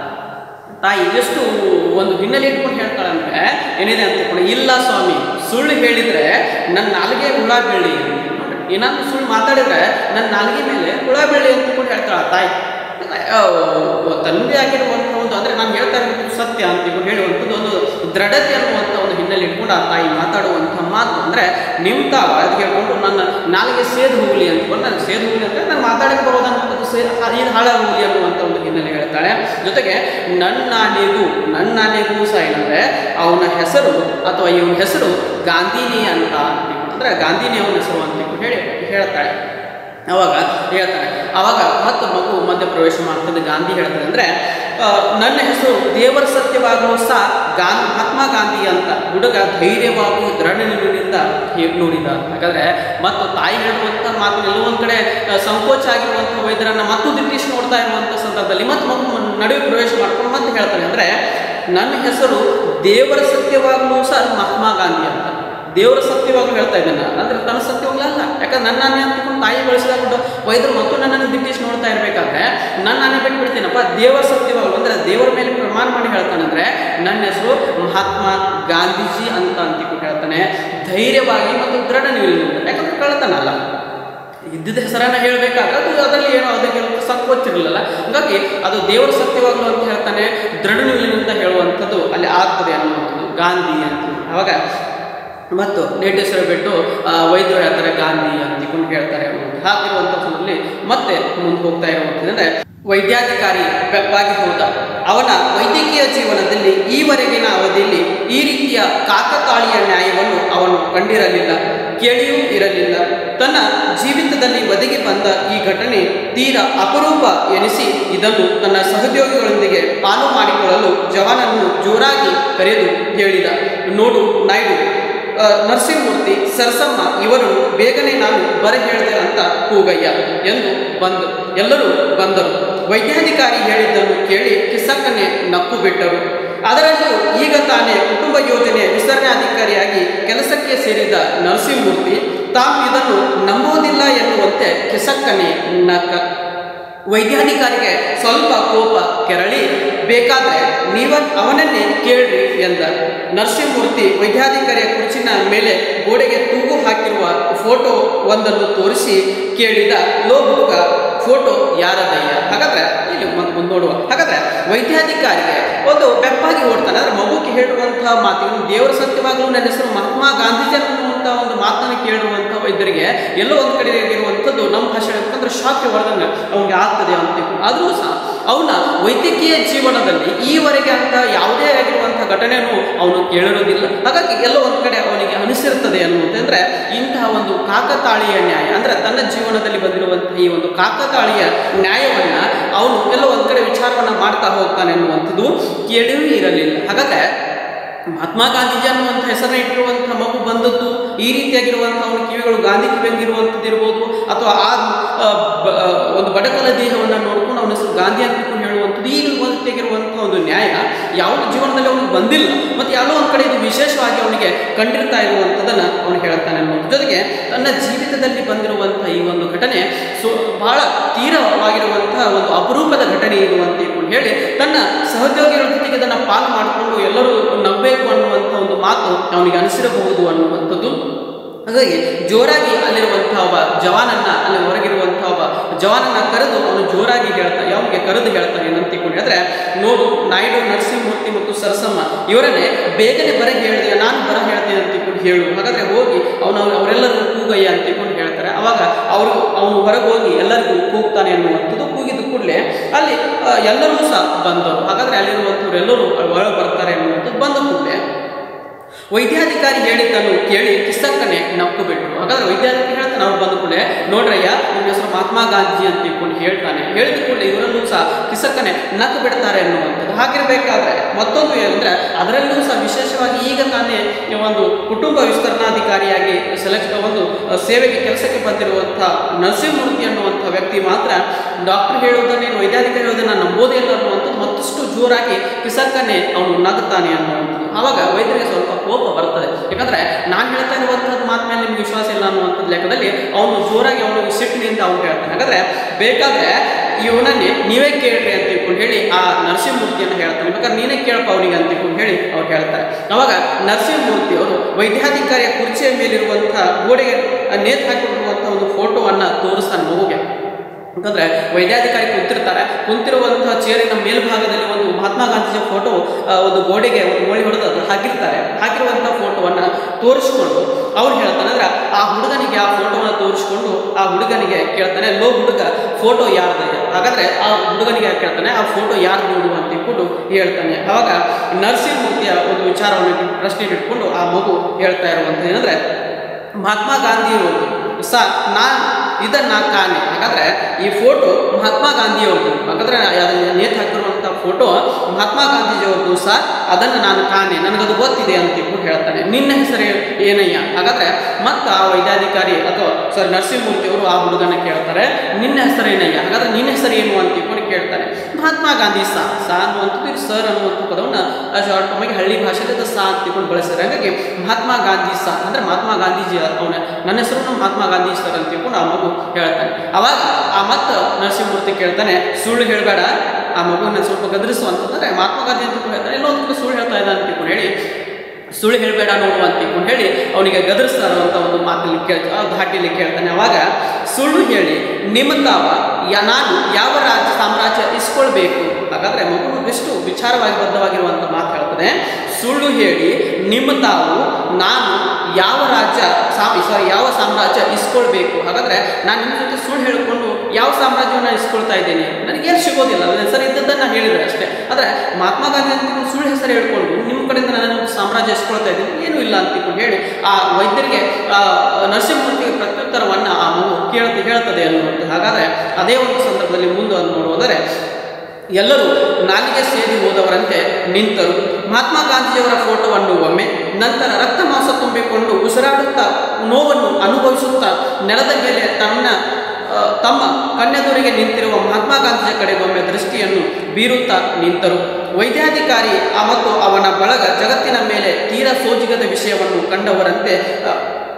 ತಾಯಿ ಎಷ್ಟು ಒಂದು ಹಿನ್ನೆಲೆ ಇಟ್ಕೊಂಡು ಹೇಳ್ತಾಳೆ ಅಂದ್ರೆ ಏನಿದೆ ಅಂತ ತಿಳ್ಕೊಂಡು ಇಲ್ಲ ಸ್ವಾಮಿ ಸುಳ್ಳು ಹೇಳಿದ್ರೆ ನನ್ನ ನಾಲ್ಗೆ ಹುಳ ಬೆಳ್ಳಿ ನೋಡ್ರಿ ಏನಾದ್ರು ಸುಳ್ಳು ಮಾತಾಡಿದ್ರೆ ನನ್ನ ನಾಲ್ಗೆ ಮೇಲೆ ಹುಳ ಬೆಳ್ಳಿ ಅಂತ ತಿಳ್ಕೊಂಡು ಹೇಳ್ತಾಳೆ ಆ ತಾಯಿ ಆ, ತನ್ನದೇ ಆಗಿರುವಂಥ ಒಂದು ಅಂದರೆ ನಾನು ಹೇಳ್ತಾ ಇರೋದು ಸತ್ಯ ಅಂತ ತಿಳ್ಕೊಂಡು ಹೇಳುವಂಥದ್ದು ಒಂದು ದೃಢತೆ ಅನ್ನುವಂಥ ಒಂದು ಹಿನ್ನೆಲೆ ಇಟ್ಕೊಂಡು ಕೂಡ ಆ ತಾಯಿ ಮಾತಾಡುವಂಥ ಮಾತು ಅಂದರೆ ನಿಮ್ತಾವ ಅದು ಹೇಳ್ಕೊಂಡು ನನ್ನ ನಾಲಿಗೆ ಸೇದು ಹೋಗಲಿ ಅಂದ್ಕೊಂಡು ನಾನು ಸೇದು ಹೋಗಲಿ ಅಂದರೆ ನಾನು ಮಾತಾಡಕ್ಕೆ ಬರೋದಂಥದ್ದು ಸೇ ಇದು ಹಾಳಾಗಲಿ ಅನ್ನುವಂಥ ಒಂದು ಹಿನ್ನೆಲೆ ಹೇಳ್ತಾಳೆ ಜೊತೆಗೆ ನನ್ನಾನೆಗೂ ನನ್ನಾನೆಗೂ ಸಹ ಏನಂದರೆ ಅವನ ಹೆಸರು ಅಥವಾ ಇವನ ಹೆಸರು ಗಾಂಧಿನಿ ಅಂತ ಅಂತಿಕೊಂಡು ಅಂದರೆ ಗಾಂಧಿನಿ ಅವನ ಹೆಸರು ಅಂತಿಕೊಂಡು ಹೇಳಿ ಹೇಳ್ತಾಳೆ ಅವಾಗ ಹೇಳ್ತಾನೆ ಅವಾಗ ಮತ್ತು ಮಗು ಮಧ್ಯ ಪ್ರವೇಶ ಮಾಡ್ತದೆ ಗಾಂಧಿ ಹೇಳ್ತಾರೆ ಅಂದರೆ ನನ್ನ ಹೆಸರು ದೇವರ ಸತ್ಯವಾಗಲು ಸಹ ಗಾನ್ ಮಹಾತ್ಮ ಗಾಂಧಿ ಅಂತ ಹುಡುಗ ಧೈರ್ಯವಾಗಿ ದೃಢ ನಿಲುವಿನಿಂದ ಹೇ- ನೋಡಿದ ಯಾಕಂದರೆ ಮತ್ತು ತಾಯಿ ಹೇಳುವಂಥ ಮಾತು ಎಲ್ಲೋ ಒಂದು ಕಡೆ ಆ, ಸಂಕೋಚ ಆಗಿರುವಂಥ ವೈದ್ಯರನ್ನ ಮತ್ತು ದಿಟ್ಟಿಸಿ ನೋಡ್ತಾ ಇರುವಂಥ ಸಂದರ್ಭದಲ್ಲಿ ಮತ್ತು ಮಗು ನಡುವೆ ಪ್ರವೇಶ ಮಾಡ್ಕೊಂಡು ಮತ್ತೆ ಹೇಳ್ತಾನೆ ಅಂದರೆ ನನ್ನ ಹೆಸರು ದೇವರ ಸತ್ಯವಾಗಲೂ ಸಹ ಮಹಾತ್ಮ ಗಾಂಧಿ ಅಂತ ದೇವರ ಸತ್ಯವಾಗ್ಲೂ ಹೇಳ್ತಾ ಇದ್ದೇನೆ ನಾನು ಅಂದ್ರೆ ತನ್ನ ಸತ್ಯವಾಗ್ಲೂ ಅಲ್ಲ ಯಾಕಂದ್ರೆ ನನ್ನ ನಾನೇ ಅಂದ್ಕೊಂಡು ತಾಯಿ ಬಳಸಿದಾಗ ವೈದ್ಯರು ಮತ್ತು ನನ್ನನ್ನು ದಿಟ್ಟಿಸಿ ನೋಡ್ತಾ ಇರಬೇಕಾದ್ರೆ ನನ್ನ ನಾನೇ ಬಿಟ್ಟು ಬಿಡ್ತೀನಪ್ಪ ದೇವರ ಸತ್ಯವಾಗ್ಲು ಅಂದ್ರೆ ದೇವರ ಮೇಲೆ ಪ್ರಮಾಣ ಮಾಡಿ ಹೇಳ್ತಾನಂದ್ರೆ ನನ್ನ ಹೆಸರು ಮಹಾತ್ಮ ಗಾಂಧೀಜಿ ಅಂತ ಅಂತಿಕೊಂಡು ಹೇಳ್ತಾನೆ ಧೈರ್ಯವಾಗಿ ಮತ್ತು ದೃಢ ನಿಲುವಿನಿಂದ ಯಾಕಂದ್ರೆ ಕಳ್ತಾನಲ್ಲ ಇದ್ದಿದ್ದ ಹೆಸರನ್ನ ಹೇಳಬೇಕಾದ್ರೆ ಅದು ಅದರಲ್ಲಿ ಏನೋ ಅದಕ್ಕೆ ಸಂಕೋಚಿರಲಿಲ್ಲ ಹಾಗಾಗಿ ಅದು ದೇವರ ಸತ್ಯವಾಗ್ಲು ಅಂತ ಹೇಳ್ತಾನೆ ದೃಢ ನಿಲುವಿನಿಂದ ಹೇಳುವಂಥದ್ದು ಅಲ್ಲಿ ಆಗ್ತದೆ ಅನ್ನುವಂಥದ್ದು ಗಾಂಧಿ ಅಂತ ಅವಾಗ ಮತ್ತು ನೇಟ್ ಹೆಸರು ಬಿಟ್ಟು ಆ, ವೈದ್ಯರು ಹೇಳ್ತಾರೆ ಗಾಂಧಿ ಅಂತಿಕೊಂಡು ಹೇಳ್ತಾರೆ ಹಾಗಿರುವಂಥ ಸಂದರ್ಭದಲ್ಲಿ ಮತ್ತೆ ಮುಂದೆ ಹೋಗ್ತಾ ಇರುವಂಥದ್ದು ಅಂದರೆ ವೈದ್ಯಾಧಿಕಾರಿ ಬೆಪ್ಪಾಗಿ ಹೋದ ಅವನ ವೈದ್ಯಕೀಯ ಜೀವನದಲ್ಲಿ ಈವರೆಗಿನ ಅವಧಿಯಲ್ಲಿ ಈ ರೀತಿಯ ಕಾಕತಾಳೀಯ ನ್ಯಾಯವನ್ನು ಅವನು ಕಂಡಿರಲಿಲ್ಲ ಕೇಳಿಯೂ ಇರಲಿಲ್ಲ ತನ್ನ ಜೀವಿತದಲ್ಲಿ ಒದಗಿ ಬಂದ ಈ ಘಟನೆ ತೀರ ಅಪರೂಪ ಎನಿಸಿ ಇದನ್ನು ತನ್ನ ಸಹೋದ್ಯೋಗಿಗಳೊಂದಿಗೆ ಪಾಲು ಮಾಡಿಕೊಳ್ಳಲು ಜವಾನನ್ನು ಜೋರಾಗಿ ಕರೆದು ಹೇಳಿದ ನೋಡು ನಾಯ್ಡು ಆ, ನರಸಿಂಹಮೂರ್ತಿ ಸರಸಮ್ಮ ಇವರು ಬೇಗನೆ ನಾನು ಬರ ಹೇಳಿದೆ ಅಂತ ಕೂಗಯ್ಯ ಎಂದು ಬಂದು ಎಲ್ಲರೂ ಬಂದರು ವೈದ್ಯಾಧಿಕಾರಿ ಹೇಳಿದ್ದನ್ನು ಕೇಳಿ ಕಿಸಕ್ಕನೆ ನಕ್ಕು ಬಿಟ್ಟರು ಅದರಲ್ಲೂ ಈಗ ತಾನೇ ಕುಟುಂಬ ಯೋಜನೆ ವಿಸ್ತರಣಾಧಿಕಾರಿಯಾಗಿ ಕೆಲಸಕ್ಕೆ ಸೇರಿದ ನರಸಿಂಹಮೂರ್ತಿ ತಾವು ಇದನ್ನು ನಂಬುವುದಿಲ್ಲ ಎನ್ನುವಂತೆ ಕಿಸಕ್ಕನೆ ನಕ್ಕ ವೈದ್ಯಾಧಿಕಾರಿಗೆ ಸ್ವಲ್ಪ ಕೋಪ ಕೆರಳಿ ಬೇಕಾದ್ರೆ ನೀವ ಅವನನ್ನೇ ಕೇಳ್ರಿ ಎಂದ ನರಸಿಂಹಮೂರ್ತಿ ವೈದ್ಯಾಧಿಕಾರಿಯ ಕುರ್ಚಿನ ಮೇಲೆ ಗೋಡೆಗೆ ತೂಗು ಹಾಕಿರುವ ಫೋಟೋ ಒಂದನ್ನು ತೋರಿಸಿ ಕೇಳಿದ ಲೋ ಹುಡುಗ ಫೋಟೋ ಯಾರದಯ್ಯ ಹಾಗಾದ್ರೆ ಇಲ್ಲಿ ಮುಂದೆ ಮುಂದೆ ನೋಡುವ ಹಾಗಾದ್ರೆ ವೈದ್ಯಾಧಿಕಾರಿಗೆ ಒಂದು ಬೆಪ್ಪಾಗಿ ಓಡ್ತಾನೆ ಅಂದ್ರೆ ಮಗುಗೆ ಹೇಳುವಂತಹ ಮಾತಿನ ದೇವರ ಸತ್ಯವಾಗಲೂ ನನ್ನ ಹೆಸರು ಮಹಾತ್ಮ ಗಾಂಧೀಜಿ ಅನ್ನುವಂಥ ಒಂದು ಮಾತನ್ನು ಕೇಳುವಂಥ ವೈದ್ಯರಿಗೆ ಎಲ್ಲೋ ಒಂದು ಕಡೆ ಇರುವಂಥದ್ದು ನಮ್ಮ ಭಾಷೆ ಹೇಳ್ಬೇಕಂದ್ರೆ ಶಾಕ್ ಹೊಡೆದಂಗೆ ಅವನಿಗೆ ಆಗ್ತದೆ ಅಂತ ಆದರೂ ಸಹ ಅವನ ವೈದ್ಯಕೀಯ ಜೀವನದಲ್ಲಿ ಈವರೆಗೆ ಅಂತ ಯಾವುದೇ ಆಗಿರುವಂಥ ಘಟನೆಯನ್ನು ಅವನು ಕೇಳಿರೋದಿಲ್ಲ ಹಾಗಾಗಿ ಎಲ್ಲೋ ಒಂದು ಕಡೆ ಅವನಿಗೆ ಅನಿಸಿರ್ತದೆ ಅನ್ನುವಂತಂದ್ರೆ ಇಂತಹ ಒಂದು ಕಾಕತಾಳೀಯ ನ್ಯಾಯ ಅಂದ್ರೆ ತನ್ನ ಜೀವನದಲ್ಲಿ ಬಂದಿರುವಂತಹ ಈ ಒಂದು ಕಾಕತಾಳೀಯ ನ್ಯಾಯವನ್ನ ಅವನು ಎಲ್ಲೋ ಒಂದು ಕಡೆ ವಿಚಾರವನ್ನ ಮಾಡ್ತಾ ಹೋಗ್ತಾನೆ ಅನ್ನುವಂಥದ್ದು ಕೇಳಿಯೂ ಇರಲಿಲ್ಲ ಹಾಗಾದ್ರೆ ಮಹಾತ್ಮ ಗಾಂಧೀಜಿ ಅನ್ನುವಂಥ ಹೆಸರನ್ನ ಇಟ್ಟಿರುವಂಥ ಮಗು ಬಂದದ್ದು ಈ ರೀತಿಯಾಗಿರುವಂಥ ಅವನ ಕಿವಿಗಳು ಗಾಂಧಿ ಕಿವಿಯಂಗಿರುವಂಥದ್ದು ಇರ್ಬೋದು ಅಥವಾ ಆ ಆ, ಬ- ಆ, ಒಂದು ಬಡಕಲ ದೇಹವನ್ನು ನೋಡ್ಕೊಂಡು ಅವನ ಹೆಸರು ಗಾಂಧಿ ಅಂತ ತಿಳ್ಕೊಂಡು ಹೇಳುವಂಥದ್ದು ಈ ರೀತಿಯಾಗಿರುವಂಥ ಒಂದು ನ್ಯಾಯ ಯಾವ ಜೀವನದಲ್ಲಿ ಅವನಿಗೆ ಬಂದಿಲ್ಲ ಮತ್ತು ಎಲ್ಲೋ ಒಂದು ಕಡೆ ಇದು ವಿಶೇಷವಾಗಿ ಅವನಿಗೆ ಕಂಡಿರ್ತಾ ಇರುವಂಥದ್ದನ್ನು ಅವನು ಹೇಳ್ತಾನೆ ಅನ್ನೋದ್ರ ಜೊತೆಗೆ ತನ್ನ ಜೀವಿತದಲ್ಲಿ ಬಂದಿರುವಂಥ ಈ ಒಂದು ಘಟನೆ ಸೊ ಬಹಳ ತೀವ್ರವಾಗಿರುವಂತಹ ಒಂದು ಅಪರೂಪದ ಘಟನೆ ಇದು ಅಂತ ತಿಳ್ಕೊಂಡು ಹೇಳಿ ತನ್ನ ಸಹೋದ್ಯೋಗಿಗಳ ಜೊತೆಗೆ ಇದನ್ನು ಪಾಲು ಮಾಡಿಕೊಂಡು ಎಲ್ಲರೂ ನಂಬಬೇಕು ಅನ್ನುವಂಥ ಒಂದು ಮಾತು ಅವನಿಗೆ ಅನಿಸಿರಬಹುದು ಅನ್ನುವಂಥದ್ದು ಹಾಗಾಗಿ ಜೋರಾಗಿ ಅಲ್ಲಿರುವಂತಹ ಒಬ್ಬ ಜವಾನನ್ನ ಅಲ್ಲಿ ಹೊರಗಿರುವಂತಹ ಒಬ್ಬ ಜವಾನನ್ನ ಕರೆದು ಅವನು ಜೋರಾಗಿ ಹೇಳ್ತಾನೆ ಅವನಿಗೆ ಕರೆದು ಹೇಳ್ತಾನೆ ಏನಂತ ತಿಳ್ಕೊಂಡು ಹೇಳಿದ್ರೆ ನೋಡು ನಾಯ್ಡು ನರಸಿಂಹಮೂರ್ತಿ ಮತ್ತು ಸರಸಮ್ಮ ಇವರನ್ನೇ ಬೇಗನೆ ಬರ ಹೇಳಿದೆ ನಾನು ಬರ ಹೇಳ್ತೇನೆ ಅಂತ ತಿಳ್ಕೊಂಡು ಹೇಳು ಹಾಗಾದ್ರೆ ಹೋಗಿ ಅವನು ಅವರೆಲ್ಲರಿಗೂ ಕೂಗಯ್ಯ ಅಂತ ತಿಳ್ಕೊಂಡು ಹೇಳ್ತಾರೆ ಅವಾಗ ಅವರು ಅವನು ಹೊರಗೆ ಹೋಗಿ ಎಲ್ಲರಿಗೂ ಕೂಗ್ತಾನೆ ಅನ್ನುವಂಥದ್ದು ಕೂಗಿದ ಕೂಡಲೇ ಅಲ್ಲಿ ಆ, ಎಲ್ಲರೂ ಸಹ ಬಂದರು ಹಾಗಾದ್ರೆ ಅಲ್ಲಿರುವಂಥವ್ರು ಎಲ್ಲರೂ ಒಳಗೆ ಬರ್ತಾರೆ ಅನ್ನುವಂಥದ್ದು ಬಂದ ಕೂಡಲೇ ವೈದ್ಯಾಧಿಕಾರಿ ಹೇಳಿದ್ದನ್ನು ಕೇಳಿ ಕಿಸಕ್ಕನೆ ನಕ್ಕು ಬಿಟ್ರು ಹಾಗಾದ್ರೆ ವೈದ್ಯಾಧಿಕಾರಿ ಹೇಳ್ತಾನೆ ಅವ್ರು ಬಂದ ಕೂಡಲೇ ನೋಡ್ರಯ್ಯ ನಿಮ್ಮ ಹೆಸರು ಮಹಾತ್ಮ ಗಾಂಧಿ ಅಂತ ತಿಳ್ಕೊಂಡು ಹೇಳ್ತಾನೆ ಹೇಳಿದ ಕೂಡಲೇ ಇವರಲ್ಲೂ ಸಹ ಕಿಸಕ್ಕನೆ ನಕ್ಕು ಬಿಡ್ತಾರೆ ಅನ್ನುವಂಥದ್ದು ಹಾಗಿರಬೇಕಾದ್ರೆ ಮತ್ತೊಂದು ಏನಂದ್ರೆ ಅದರಲ್ಲೂ ಸಹ ವಿಶೇಷವಾಗಿ ಈಗ ತಾನೇ ಈ ಒಂದು ಕುಟುಂಬ ವಿಸ್ತರಣಾಧಿಕಾರಿಯಾಗಿ ಸೆಲೆಕ್ಟ್ ಒಂದು ಅಹ್, ಸೇವೆಗೆ ಕೆಲಸಕ್ಕೆ ಬಂದಿರುವಂಥ ನರಸಿಂಹಮೂರ್ತಿ ಅನ್ನುವಂಥ ವ್ಯಕ್ತಿ ಮಾತ್ರ ಡಾಕ್ಟರ್ ಹೇಳುವುದನ್ನೇ ವೈದ್ಯಾಧಿಕಾರಿ ಹೇಳುವುದನ್ನು ನಂಬೋದೇ ಇಲ್ಲ ಅನ್ನುವಂಥದ್ದು ಮತ್ತಷ್ಟು ಜೋರಾಗಿ ಕಿಸಕ್ಕನೆ ಅವನು ನಗುತ್ತಾನೆ ಅನ್ನುವಂಥದ್ದು ಆವಾಗ ವೈದ್ಯರಿಗೆ ಸ್ವಲ್ಪ ಕೋಪ ಬರ್ತದೆ ಯಾಕಂದ್ರೆ ನಾನು ಹೇಳ್ತಾ ಇರುವಂಥದ್ದು ಮಾತು ಮೇಲೆ ನಿಮ್ಗೆ ವಿಶ್ವಾಸ ಇಲ್ಲ ಅನ್ನುವಂಥದ್ದು ಲೆಕ್ಕದಲ್ಲಿ ಅವನು ಜೋರಾಗಿ ಅವನು ಸಿಟ್ಟಿನಿಂದ ಅವನು ಹೇಳ್ತಾನೆ ಹಾಗಾದ್ರೆ ಬೇಕಾದ್ರೆ ಇವನನ್ನೇ ನೀವೇ ಕೇಳ್ರಿ ಅಂತ ತಿಳ್ಕೊಂಡು ಹೇಳಿ ಆ ನರಸಿಂಹಮೂರ್ತಿಯನ್ನು ಹೇಳ್ತಾನೆ ಬೇಕಾದ್ರೆ ನೀನೇ ಕೇಳಪ್ಪ ಅವನಿಗೆ ಅಂತ ತಿಳ್ಕೊಂಡು ಹೇಳಿ ಅವ್ರು ಹೇಳ್ತಾರೆ ಅವಾಗ ನರಸಿಂಹಮೂರ್ತಿ ಅವರು ವೈದ್ಯಾಧಿಕಾರಿಯ ಕುರ್ಚಿಯ ಮೇಲಿರುವಂಥ ಗೋಡೆಗೆ ನೇತು ಹಾಕಿರುವಂಥ ಒಂದು ಫೋಟೋವನ್ನು ತೋರಿಸ್ತಾನೆ ಮಗುಗೆ ಯಾಕಂದ್ರೆ ವೈದ್ಯಾಧಿಕಾರಿ ಕುಂತಿರ್ತಾರೆ ಕುಂತಿರುವಂತಹ ಚೇರಿನ ಮೇಲ್ಭಾಗದಲ್ಲಿ ಒಂದು ಮಹಾತ್ಮ ಗಾಂಧೀಜಿಯ ಫೋಟೋ ಆ, ಒಂದು ಗೋಡೆಗೆ ಒಂದು ಗೋಳಿ ಹೊಡೆದು ಅದು ಹಾಕಿರ್ತಾರೆ ಹಾಕಿರುವಂತಹ ಫೋಟೋವನ್ನ ತೋರಿಸ್ಕೊಂಡು ಅವ್ರು ಹೇಳ್ತಾನೆ ಅಂದ್ರೆ ಆ ಹುಡುಗನಿಗೆ ಆ ಫೋಟೋವನ್ನು ತೋರಿಸ್ಕೊಂಡು ಆ ಹುಡುಗನಿಗೆ ಕೇಳ್ತಾನೆ ಲೋ ಹುಡುಗ ಫೋಟೋ ಯಾರ್ದು ಹಾಗಾದ್ರೆ ಆ ಹುಡುಗನಿಗೆ ಕೇಳ್ತಾನೆ ಆ ಫೋಟೋ ಯಾರು ನೋಡು ಅಂತ ಇಟ್ಕೊಂಡು ಹೇಳ್ತಾನೆ ಅವಾಗ ನರಸಿಂಹಮೂರ್ತಿಯ ಒಂದು ವಿಚಾರವನ್ನು ಪ್ರಶ್ನೆ ಇಟ್ಕೊಂಡು ಆ ಮಗು ಹೇಳ್ತಾ ಇರುವಂತ ಏನಂದ್ರೆ ಮಹಾತ್ಮ ಗಾಂಧಿಯವರು ಸ ನಾನು ಇದನ್ನ ಕಾಣೆ ಹಾಗಾದ್ರೆ ಈ ಫೋಟೋ ಮಹಾತ್ಮ ಗಾಂಧಿಯವ್ರದ್ದು ಹಾಗಾದ್ರೆ ಅದನ್ನ ನೇತು ಹಾಕಿರುವಂಥ ಫೋಟೋ ಮಹಾತ್ಮ ಗಾಂಧೀಜಿಯವ್ರದ್ದು ಸಹ ಅದನ್ನು ನಾನು ಕಾಣೆ ನನಗದು ಗೊತ್ತಿದೆ ಅಂತ ಇಟ್ಕೊಂಡು ಹೇಳ್ತಾನೆ ನಿನ್ನ ಹೆಸರು ಏನಯ್ಯ ಹಾಗಾದ್ರೆ ಮತ್ತೆ ಆ ವೈದ್ಯಾಧಿಕಾರಿ ಅಥವಾ ಸರ್ ನರಸಿಂಹಮೂರ್ತಿ ಅವರು ಆ ಹುಡುಗನ ಕೇಳ್ತಾರೆ ನಿನ್ನ ಹೆಸರು ಏನಯ್ಯ ಹಾಗಾದ್ರೆ ನಿನ್ನ ಹೆಸರು ಏನು ಅಂತ ಇಟ್ಕೊಂಡು ಕೇಳ್ತಾರೆ ಮಹಾತ್ಮ ಗಾಂಧಿ ಸಾ ಸಾ ಅನ್ನುವಂಥದ್ದು ಇದು ಸರ್ ಅನ್ನುವಂಥ ಪದವನ್ನು ಶಾರ್ಟ್ ಫಾರ್ಮಾಗಿ ಹಳ್ಳಿ ಭಾಷೆಯಲ್ಲಿ ಅದು ಸಾ ಅಂತ ಇಟ್ಕೊಂಡು ಬಳಸಿದ್ದಾರೆ ಹಾಗಾಗಿ ಮಹಾತ್ಮ ಗಾಂಧಿ ಸಾ ಅಂದ್ರೆ ಮಹಾತ್ಮ ಗಾಂಧೀಜಿ ಅವನ ನನ್ನ ಹೆಸರು ಮಹಾತ್ಮ ಗಾಂಧಿ ಸರ್ ಅಂತ ತಿಳ್ಕೊಂಡು ಆ ಮಗು ಹೇಳ್ತಾನೆ ಅವಾಗ ಆ ಮತ್ತೆ ನರಸಿಂಹಮೂರ್ತಿ ಕೇಳ್ತಾನೆ ಸುಳ್ಳು ಹೇಳಬೇಡ ಆ ಮಗುವನ್ನ ಸ್ವಲ್ಪ ಗದರಿಸುವಂತಂದ್ರೆ ಮಹಾತ್ಮ ಗಾಂಧಿ ಅಂತ ತಿಳ್ಕೊಂಡು ಹೇಳ್ತಾನೆ ಎಲ್ಲೊಂದು ಕಡೆ ಸುಳ್ಳು ಹೇಳ್ತಾ ಇದ್ದಾನೆ ಅಂತ ತಿಳ್ಕೊಂಡು ಹೇಳಿ ಸುಳ್ಳು ಹೇಳಬೇಡ ನೋಡು ಅಂತ ತಿಳ್ಕೊಂಡು ಹೇಳಿ ಅವನಿಗೆ ಗದರಿಸ್ತಾ ಇರುವಂಥ ಒಂದು ಮಾತಲ್ಲಿ ಕೇಳ ಆ ಧಾಟಿಯಲ್ಲಿ ಕೇಳ್ತಾನೆ ಅವಾಗ ಸುಳ್ಳು ಹೇಳಿ ನಿಮ್ಮ ತಾವ ಯಾ ನಾನು ಯಾವ ರಾಜ್ಯ ಸಾಮ್ರಾಜ್ಯ ಇಸ್ಕೊಳ್ಬೇಕು ಹಾಗಾದ್ರೆ ಮಗು ಎಷ್ಟು ವಿಚಾರವಾಗಿ ಬದ್ಧವಾಗಿರುವಂಥ ಮಾತು ಹೇಳ್ತಾನೆ ಸುಳ್ಳು ಹೇಳಿ ನಿಮ್ಮ ತಾವು ನಾನು ಯಾವ ರಾಜ್ಯ ಸಾ ಸಾರಿ ಯಾವ ಸಾಮ್ರಾಜ್ಯ ಇಸ್ಕೊಳ್ಬೇಕು ಹಾಗಾದ್ರೆ ನಾನು ನಿಮ್ಮ ಜೊತೆ ಸುಳ್ಳು ಹೇಳಿಕೊಂಡು ಯಾವ ಸಾಮ್ರಾಜ್ಯವನ್ನು ಇಸ್ಕೊಳ್ತಾ ಇದ್ದೇನೆ ನನಗೇನು ಸಿಗೋದಿಲ್ಲ ನನ್ನ ಹೆಸರು ಇದ್ದದ್ದನ್ನು ನಾನು ಹೇಳಿದ್ರೆ ಅಷ್ಟೇ ಆದರೆ ಮಹಾತ್ಮ ಗಾಂಧಿ ಅಂತ ನೀವು ಸುಳ್ಳು ಹೆಸರು ಹೇಳ್ಕೊಂಡು ನಿಮ್ಮ ಕಡೆಯಿಂದ ನಾನು ಒಂದು ಸಾಮ್ರಾಜ್ಯ ಇಸ್ಕೊಳ್ತಾ ಇದ್ದೀನಿ ಏನೂ ಇಲ್ಲ ಅಂತ ತಿಳ್ಕೊಂಡು ಹೇಳಿ ಆ ವೈದ್ಯರಿಗೆ ಆ ನರಸಿಂಹಮೂರ್ತಿಗೆ ಪ್ರತ್ಯುತ್ತರವನ್ನು ಆ ಮಗು ಕೇಳ್ತ ಹೇಳ್ತದೆ ಅನ್ನುವಂಥ ಹಾಗಾದರೆ ಅದೇ ಒಂದು ಸಂದರ್ಭದಲ್ಲಿ ಮುಂದೆ ನೋಡುವುದರೆ ಎಲ್ಲರೂ ನಾಲಿಗೆ ಸೇರಿ ಹೋದವರಂತೆ ನಿಂತರು ಮಹಾತ್ಮ ಗಾಂಧಿಯವರ ಫೋಟೋವನ್ನು ಒಮ್ಮೆ ನಂತರ ರಕ್ತ ಮಾಂಸ ತುಂಬಿಕೊಂಡು ಉಸಿರಾಡುತ್ತಾ ನೋವನ್ನು ಅನುಭವಿಸುತ್ತಾ ನೆಲದ ಮೇಲೆ ತನ್ನ ಆ, ತಮ್ಮ ಕಣ್ಣೆದುರಿಗೆ ನಿಂತಿರುವ ಮಹಾತ್ಮ ಗಾಂಧಿಯ ಕಡೆಗೊಮ್ಮೆ ದೃಷ್ಟಿಯನ್ನು ಬೀರುತ್ತಾ ನಿಂತರು ವೈದ್ಯಾಧಿಕಾರಿ ಆ ಮತ್ತು ಅವನ ಬಳಗ ಜಗತ್ತಿನ ಮೇಲೆ ತೀರಾ ಸೋಜಿಗದ ವಿಷಯವನ್ನು ಕಂಡವರಂತೆ ಆ,